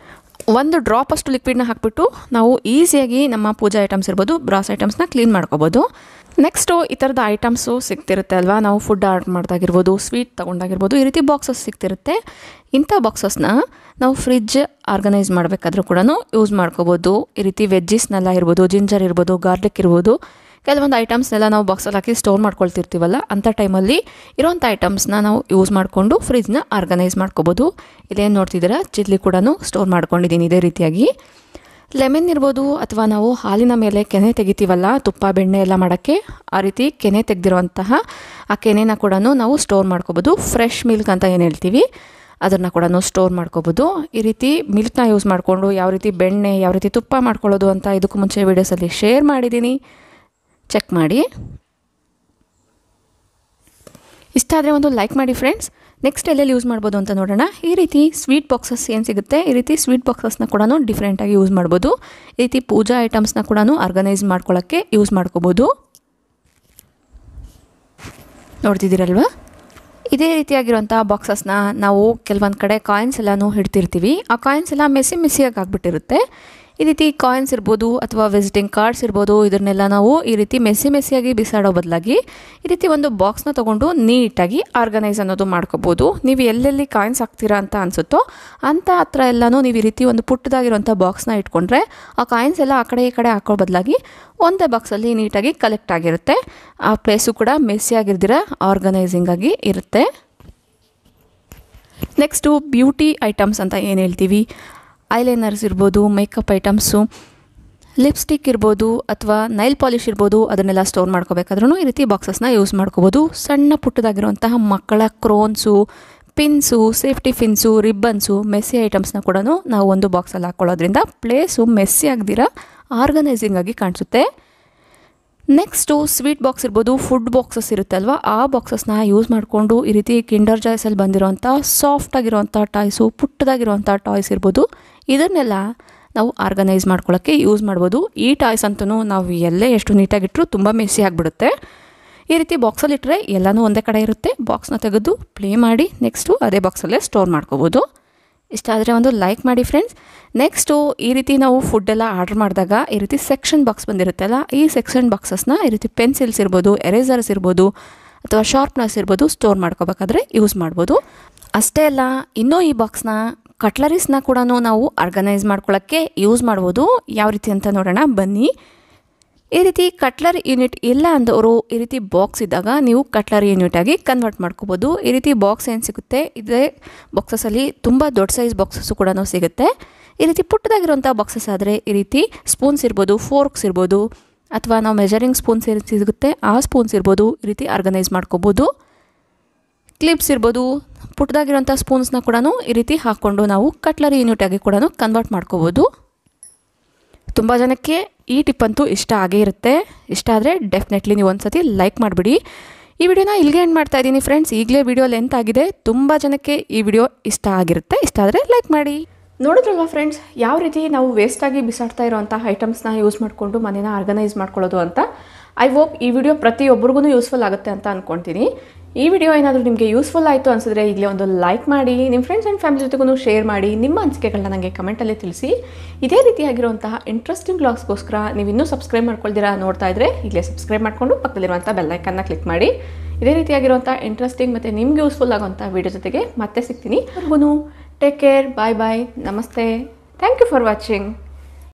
ಒಂದು ಡ್ರಾಪ್ ಅಷ್ಟು ಲಿಕ್ವಿಡ್ನ ಹಾಕಿಬಿಟ್ಟು ನಾವು ಈಸಿಯಾಗಿ ನಮ್ಮ ಪೂಜಾ ಐಟಮ್ಸ್ ಇರ್ಬೋದು ಬ್ರಾಸ್ ಐಟಮ್ಸ್ನ ಕ್ಲೀನ್ ಮಾಡ್ಕೋಬೋದು ನೆಕ್ಸ್ಟು ಈ ಥರದ ಐಟಮ್ಸು ಸಿಗ್ತಿರುತ್ತೆ ಅಲ್ವಾ ನಾವು ಫುಡ್ ಆರ್ಡ್ರ್ ಮಾಡ್ದಾಗಿರ್ಬೋದು ಸ್ವೀಟ್ ತೊಗೊಂಡಾಗಿರ್ಬೋದು ಈ ರೀತಿ ಬಾಕ್ಸಸ್ ಸಿಗ್ತಿರುತ್ತೆ ಇಂಥ ಬಾಕ್ಸಸ್ನ ನಾವು ಫ್ರಿಜ್ ಆರ್ಗನೈಸ್ ಮಾಡಬೇಕಾದ್ರೂ ಕೂಡ ಯೂಸ್ ಮಾಡ್ಕೋಬೋದು ಈ ರೀತಿ ವೆಜ್ಜಿಸ್ನೆಲ್ಲ ಇರ್ಬೋದು ಜಿಂಜರ್ ಇರ್ಬೋದು ಗಾರ್ಲಿಕ್ ಇರ್ಬೋದು ಕೆಲವೊಂದು ಐಟಮ್ಸ್ನೆಲ್ಲ ನಾವು ಬಾಕ್ಸಲ್ಲಿ ಹಾಕಿ ಸ್ಟೋರ್ ಮಾಡ್ಕೊಳ್ತಿರ್ತೀವಲ್ಲ ಅಂಥ ಟೈಮಲ್ಲಿ ಇರೋಂಥ ಐಟಮ್ಸ್ನ ನಾವು ಯೂಸ್ ಮಾಡಿಕೊಂಡು ಫ್ರಿಜ್ನ ಆರ್ಗನೈಸ್ ಮಾಡ್ಕೋಬೋದು ಇಲ್ಲೇನು ನೋಡ್ತಿದ್ದೀರಾ ಚಿಲ್ಲಿ ಕೂಡ ಸ್ಟೋರ್ ಮಾಡ್ಕೊಂಡಿದ್ದೀನಿ ಇದೇ ರೀತಿಯಾಗಿ ಲೆಮನ್ ಇರ್ಬೋದು ಅಥವಾ ನಾವು ಹಾಲಿನ ಮೇಲೆ ಕೆನೆ ತೆಗಿತೀವಲ್ಲ ತುಪ್ಪ ಬೆಣ್ಣೆ ಎಲ್ಲ ಮಾಡೋಕ್ಕೆ ಆ ರೀತಿ ಕೆನೆ ತೆಗೆದಿರುವಂತಹ ಆ ಕೆನೆನ ಕೂಡ ನಾವು ಸ್ಟೋರ್ ಮಾಡ್ಕೋಬೋದು ಫ್ರೆಶ್ ಮಿಲ್ಕ್ ಅಂತ ಏನು ಹೇಳ್ತೀವಿ ಅದನ್ನು ಕೂಡ ಸ್ಟೋರ್ ಮಾಡ್ಕೋಬೋದು ಈ ರೀತಿ ಮಿಲ್ಕ್ನ ಯೂಸ್ ಮಾಡಿಕೊಂಡು ಯಾವ ರೀತಿ ಬೆಣ್ಣೆ ಯಾವ ರೀತಿ ತುಪ್ಪ ಮಾಡ್ಕೊಳ್ಳೋದು ಅಂತ ಇದಕ್ಕೂ ಮುಂಚೆ ವೀಡಿಯೋಸಲ್ಲಿ ಶೇರ್ ಮಾಡಿದ್ದೀನಿ ಚೆಕ್ ಮಾಡಿ ಇಷ್ಟ ಆದರೆ ಒಂದು ಲೈಕ್ ಮಾಡಿ ಫ್ರೆಂಡ್ಸ್ ನೆಕ್ಸ್ಟ್ ಎಲ್ಲೆಲ್ಲಿ ಯೂಸ್ ಮಾಡ್ಬೋದು ಅಂತ ನೋಡೋಣ ಈ ರೀತಿ ಸ್ವೀಟ್ ಬಾಕ್ಸಸ್ ಏನು ಸಿಗುತ್ತೆ ಈ ರೀತಿ ಸ್ವೀಟ್ ಬಾಕ್ಸಸ್ನ ಕೂಡ ಡಿಫ್ರೆಂಟಾಗಿ ಯೂಸ್ ಮಾಡ್ಬೋದು ಈ ರೀತಿ ಪೂಜಾ ಐಟಮ್ಸ್ನ ಕೂಡ ಆರ್ಗನೈಸ್ ಮಾಡ್ಕೊಳ್ಳೋಕ್ಕೆ ಯೂಸ್ ಮಾಡ್ಕೋಬೋದು ನೋಡ್ತಿದ್ದೀರಲ್ವಾ ಇದೇ ರೀತಿಯಾಗಿರುವಂಥ ಬಾಕ್ಸಸ್ನ ನಾವು ಕೆಲವೊಂದು ಕಡೆ ಕಾಯಿನ್ಸ್ ಎಲ್ಲನೂ ಇಡ್ತಿರ್ತೀವಿ ಆ ಕಾಯಿನ್ಸ್ ಎಲ್ಲ ಮೆಸ್ಸಿ ಮೆಸ್ಸಿಯಾಗಿ ಆಗಿಬಿಟ್ಟಿರುತ್ತೆ ಈ ರೀತಿ ಕಾಯಿನ್ಸ್ ಇರ್ಬೋದು ಅಥವಾ ವಿಸಿಟಿಂಗ್ ಕಾರ್ಡ್ಸ್ ಇರ್ಬೋದು ಇದನ್ನೆಲ್ಲ ನಾವು ಈ ರೀತಿ ಮೆಸ್ಸಿ ಮೆಸ್ಸಿಯಾಗಿ ಬಿಸಾಡೋ ಬದಲಾಗಿ ಈ ರೀತಿ ಒಂದು ಬಾಕ್ಸ್ನ ತೊಗೊಂಡು ನೀಟಾಗಿ ಆರ್ಗನೈಸ್ ಅನ್ನೋದು ಮಾಡ್ಕೋಬೋದು ನೀವು ಎಲ್ಲೆಲ್ಲಿ ಕಾಯಿನ್ಸ್ ಹಾಕ್ತೀರಾ ಅಂತ ಅನಿಸುತ್ತೋ ಅಂಥ ಹತ್ರ ಎಲ್ಲನೂ ನೀವು ಈ ರೀತಿ ಒಂದು ಪುಟ್ಟದಾಗಿರುವಂಥ ಬಾಕ್ಸ್ನ ಇಟ್ಕೊಂಡ್ರೆ ಆ ಕಾಯಿನ್ಸ್ ಎಲ್ಲ ಆ ಕಡೆ ಈ ಕಡೆ ಹಾಕೋ ಬದಲಾಗಿ ಒಂದೇ ಬಾಕ್ಸಲ್ಲಿ ನೀಟಾಗಿ ಕಲೆಕ್ಟ್ ಆಗಿರುತ್ತೆ ಆ ಪ್ಲೇಸು ಕೂಡ ಮೆಸ್ಸಿ ಆಗಿರ್ದಿರ ಆರ್ಗನೈಸಿಂಗ್ ಆಗಿ ಇರುತ್ತೆ ನೆಕ್ಸ್ಟು ಬ್ಯೂಟಿ ಐಟಮ್ಸ್ ಅಂತ ಏನು ಹೇಳ್ತೀವಿ ಐಲೈನರ್ಸ್ ಇರ್ಬೋದು ಮೇಕಪ್ ಐಟಮ್ಸು ಲಿಪ್ಸ್ಟಿಕ್ ಇರ್ಬೋದು ಅಥವಾ ನೈಲ್ ಪಾಲಿಶ್ ಇರ್ಬೋದು ಅದನ್ನೆಲ್ಲ ಸ್ಟೋರ್ ಮಾಡ್ಕೋಬೇಕಾದ್ರೂ ಈ ರೀತಿ ಬಾಕ್ಸಸ್ನ ಯೂಸ್ ಮಾಡ್ಕೋಬೋದು ಸಣ್ಣ ಪುಟ್ಟದಾಗಿರುವಂತಹ ಮಕ್ಕಳ crowns pins safety pins ribbons messy ಐಟಮ್ಸ್ನ ಕೂಡ ನಾವು ಒಂದು ಬಾಕ್ಸಲ್ಲಿ ಹಾಕ್ಕೊಳ್ಳೋದ್ರಿಂದ ಪ್ಲೇಸು ಮೆಸ್ಸಿ ಆಗದಿರ ಆರ್ಗನೈಸಿಂಗ್ ಆಗಿ ಕಾಣಿಸುತ್ತೆ ನೆಕ್ಸ್ಟು ಸ್ವೀಟ್ ಬಾಕ್ಸ್ ಇರ್ಬೋದು ಫುಡ್ ಬಾಕ್ಸಸ್ ಇರುತ್ತೆ ಅಲ್ವಾ ಆ ಬಾಕ್ಸಸ್ನ ಯೂಸ್ ಮಾಡಿಕೊಂಡು ಈ ರೀತಿ ಕಿಂಡರ್ ಜಾಯ್ಸಲ್ಲಿ ಬಂದಿರೋಂಥ ಸಾಫ್ಟಾಗಿರೋಂಥ ಟಾಯ್ಸು ಪುಟ್ಟದಾಗಿರೋಂಥ ಟಾಯ್ಸ್ ಇರ್ಬೋದು ಇದನ್ನೆಲ್ಲ ನಾವು ಆರ್ಗನೈಸ್ ಮಾಡ್ಕೊಳ್ಳೋಕ್ಕೆ ಯೂಸ್ ಮಾಡ್ಬೋದು ಈ ಟಾಯ್ಸ್ ಅಂತೂ ನಾವು ಎಲ್ಲೇ ಎಷ್ಟು ನೀಟಾಗಿಟ್ಟರು ತುಂಬ ಮೆಸ್ಸಿ ಆಗಿಬಿಡುತ್ತೆ ಈ ರೀತಿ ಬಾಕ್ಸಲ್ಲಿ ಇಟ್ಟರೆ ಎಲ್ಲನೂ ಒಂದೇ ಕಡೆ ಇರುತ್ತೆ ಬಾಕ್ಸ್ನ ತೆಗೆದು ಪ್ಲೇ ಮಾಡಿ ನೆಕ್ಸ್ಟು ಅದೇ ಬಾಕ್ಸಲ್ಲೇ ಸ್ಟೋರ್ ಮಾಡ್ಕೋಬೋದು ಇಷ್ಟ ಆದರೆ ಒಂದು ಲೈಕ್ ಮಾಡಿ ಫ್ರೆಂಡ್ಸ್ ನೆಕ್ಸ್ಟು ಈ ರೀತಿ ನಾವು ಫುಡ್ಡೆಲ್ಲ ಆರ್ಡ್ರ್ ಮಾಡಿದಾಗ ಈ ರೀತಿ ಸೆಕ್ಷನ್ ಬಾಕ್ಸ್ ಬಂದಿರುತ್ತಲ್ಲ ಈ ಸೆಕ್ಷನ್ ಬಾಕ್ಸಸ್ನ ಈ ರೀತಿ ಪೆನ್ಸಿಲ್ಸ್ ಇರ್ಬೋದು ಎರೇಸರ್ಸ್ ಇರ್ಬೋದು ಅಥವಾ ಶಾರ್ಪ್ನರ್ಸ್ ಇರ್ಬೋದು ಸ್ಟೋರ್ ಮಾಡ್ಕೋಬೇಕಾದ್ರೆ ಯೂಸ್ ಮಾಡ್ಬೋದು ಅಷ್ಟೇ ಅಲ್ಲ ಇನ್ನೂ ಈ ಬಾಕ್ಸ್ನ ಕಟ್ಲರೀಸ್ನ ಕೂಡ ನಾವು ಆರ್ಗನೈಸ್ ಮಾಡ್ಕೊಳ್ಳೋಕ್ಕೆ ಯೂಸ್ ಮಾಡ್ಬೋದು ಯಾವ ರೀತಿ ಅಂತ ನೋಡೋಣ ಬನ್ನಿ ಈ ರೀತಿ ಕಟ್ಲರ್ ಯೂನಿಟ್ ಇಲ್ಲ ಅಂದವರು ಈ ರೀತಿ ಬಾಕ್ಸ್ ಇದ್ದಾಗ ನೀವು ಕಟ್ಲರ್ ಯೂನಿಟ್ ಆಗಿ ಕನ್ವರ್ಟ್ ಮಾಡ್ಕೋಬೋದು ಈ ರೀತಿ ಬಾಕ್ಸ್ ಏನು ಸಿಗುತ್ತೆ ಇದೇ ಬಾಕ್ಸಸಲ್ಲಿ ತುಂಬ ದೊಡ್ಡ ಸೈಜ್ ಬಾಕ್ಸಸ್ಸು ಕೂಡ ಸಿಗುತ್ತೆ ಈ ರೀತಿ ಪುಟ್ಟದಾಗಿರುವಂಥ ಬಾಕ್ಸಸ್ ಆದರೆ ಈ ರೀತಿ ಸ್ಪೂನ್ಸ್ ಇರ್ಬೋದು ಫೋರ್ಕ್ಸ್ ಇರ್ಬೋದು ಅಥವಾ ನಾವು ಮೆಜರಿಂಗ್ ಸ್ಪೂನ್ಸ್ ಏನು ಸಿಗುತ್ತೆ ಆ ಸ್ಪೂನ್ಸ್ ಇರ್ಬೋದು ಈ ರೀತಿ ಆರ್ಗನೈಸ್ ಮಾಡ್ಕೋಬೋದು ಕ್ಲಿಪ್ಸ್ ಇರ್ಬೋದು ಪುಟ್ಟದಾಗಿರೋಂಥ ಸ್ಪೂನ್ಸ್ನ ಕೂಡ ಈ ರೀತಿ ಹಾಕ್ಕೊಂಡು ನಾವು ಕಟ್ಲರಿ ಯೂನಿಟಾಗಿ ಕೂಡ ಕನ್ವರ್ಟ್ ಮಾಡ್ಕೋಬೋದು ತುಂಬ ಜನಕ್ಕೆ ಈ ಟಿಪ್ ಅಂತೂ ಇಷ್ಟ ಆಗೇ ಇರುತ್ತೆ ಇಷ್ಟ ಆದರೆ ಡೆಫಿನೆಟ್ಲಿ ನೀವು ಒಂದು ಸತಿ ಲೈಕ್ ಮಾಡಿಬಿಡಿ ಈ ವಿಡಿಯೋನ ಇಲ್ಲಿಗೆ ಎಂಡ್ ಮಾಡ್ತಾ ಇದ್ದೀನಿ ಫ್ರೆಂಡ್ಸ್ ಈಗಲೇ ವಿಡಿಯೋ ಲೆಂತ್ ಆಗಿದೆ ತುಂಬ ಜನಕ್ಕೆ ಈ ವಿಡಿಯೋ ಇಷ್ಟ ಆಗಿರುತ್ತೆ ಇಷ್ಟ ಆದರೆ ಲೈಕ್ ಮಾಡಿ ನೋಡಿದ್ರಲ್ವಾ ಫ್ರೆಂಡ್ಸ್ ಯಾವ ರೀತಿ ನಾವು ವೇಸ್ಟಾಗಿ ಬಿಸಾಡ್ತಾ ಇರೋಂಥ ಐಟಮ್ಸ್ನ ಯೂಸ್ ಮಾಡಿಕೊಂಡು ಮನೇನ ಆರ್ಗನೈಸ್ ಮಾಡ್ಕೊಳ್ಳೋದು ಅಂತ ಐ ಹೋಪ್ ಈ ವಿಡಿಯೋ ಪ್ರತಿಯೊಬ್ಬರಿಗೂ ಯೂಸ್ಫುಲ್ ಆಗುತ್ತೆ ಅಂತ ಅಂದ್ಕೊಳ್ತೀನಿ ಈ ವಿಡಿಯೋ ಏನಾದರೂ ನಿಮಗೆ ಯೂಸ್ಫುಲ್ ಆಯಿತು ಅನಿಸಿದ್ರೆ ಈಗಲೇ ಒಂದು ಲೈಕ್ ಮಾಡಿ ನಿಮ್ಮ ಫ್ರೆಂಡ್ಸ್ ಆ್ಯಂಡ್ ಫ್ಯಾಮಿಲಿ ಜೊತೆಗೂ ಶೇರ್ ಮಾಡಿ ನಿಮ್ಮ ಅನಿಸಿಕೆಗಳನ್ನ ನನಗೆ ಕಮೆಂಟಲ್ಲಿ ತಿಳಿಸಿ ಇದೇ ರೀತಿಯಾಗಿರುವಂತಹ ಇಂಟ್ರೆಸ್ಟಿಂಗ್ ಬ್ಲಾಗ್ಸ್ಗೋಸ್ಕರ ನೀವು ಇನ್ನೂ ಸಬ್ಸ್ಕ್ರೈಬ್ ಮಾಡ್ಕೊಳ್ದಿರಾ ನೋಡ್ತಾ ಇದ್ರೆ ಈಗಲೇ ಸಬ್ಸ್ಕ್ರೈಬ್ ಮಾಡಿಕೊಂಡು ಪಕ್ಕದಲ್ಲಿರುವಂಥ ಬೆಲ್ಲೈಕನ್ನ ಕ್ಲಿಕ್ ಮಾಡಿ ಇದೇ ರೀತಿಯಾಗಿರುವಂಥ ಇಂಟ್ರೆಸ್ಟಿಂಗ್ ಮತ್ತು ನಿಮ್ಗೆ ಯೂಸ್ಫುಲ್ ಆಗುವಂಥ ವಿಡಿಯೋ ಜೊತೆಗೆ ಮತ್ತೆ ಸಿಗ್ತೀನಿ ಅವ್ರಿಗೂ ಟೇಕ್ ಕೇರ್ ಬಾಯ್ ಬಾಯ್ ನಮಸ್ತೆ ಥ್ಯಾಂಕ್ ಯು ಫಾರ್ ವಾಚಿಂಗ್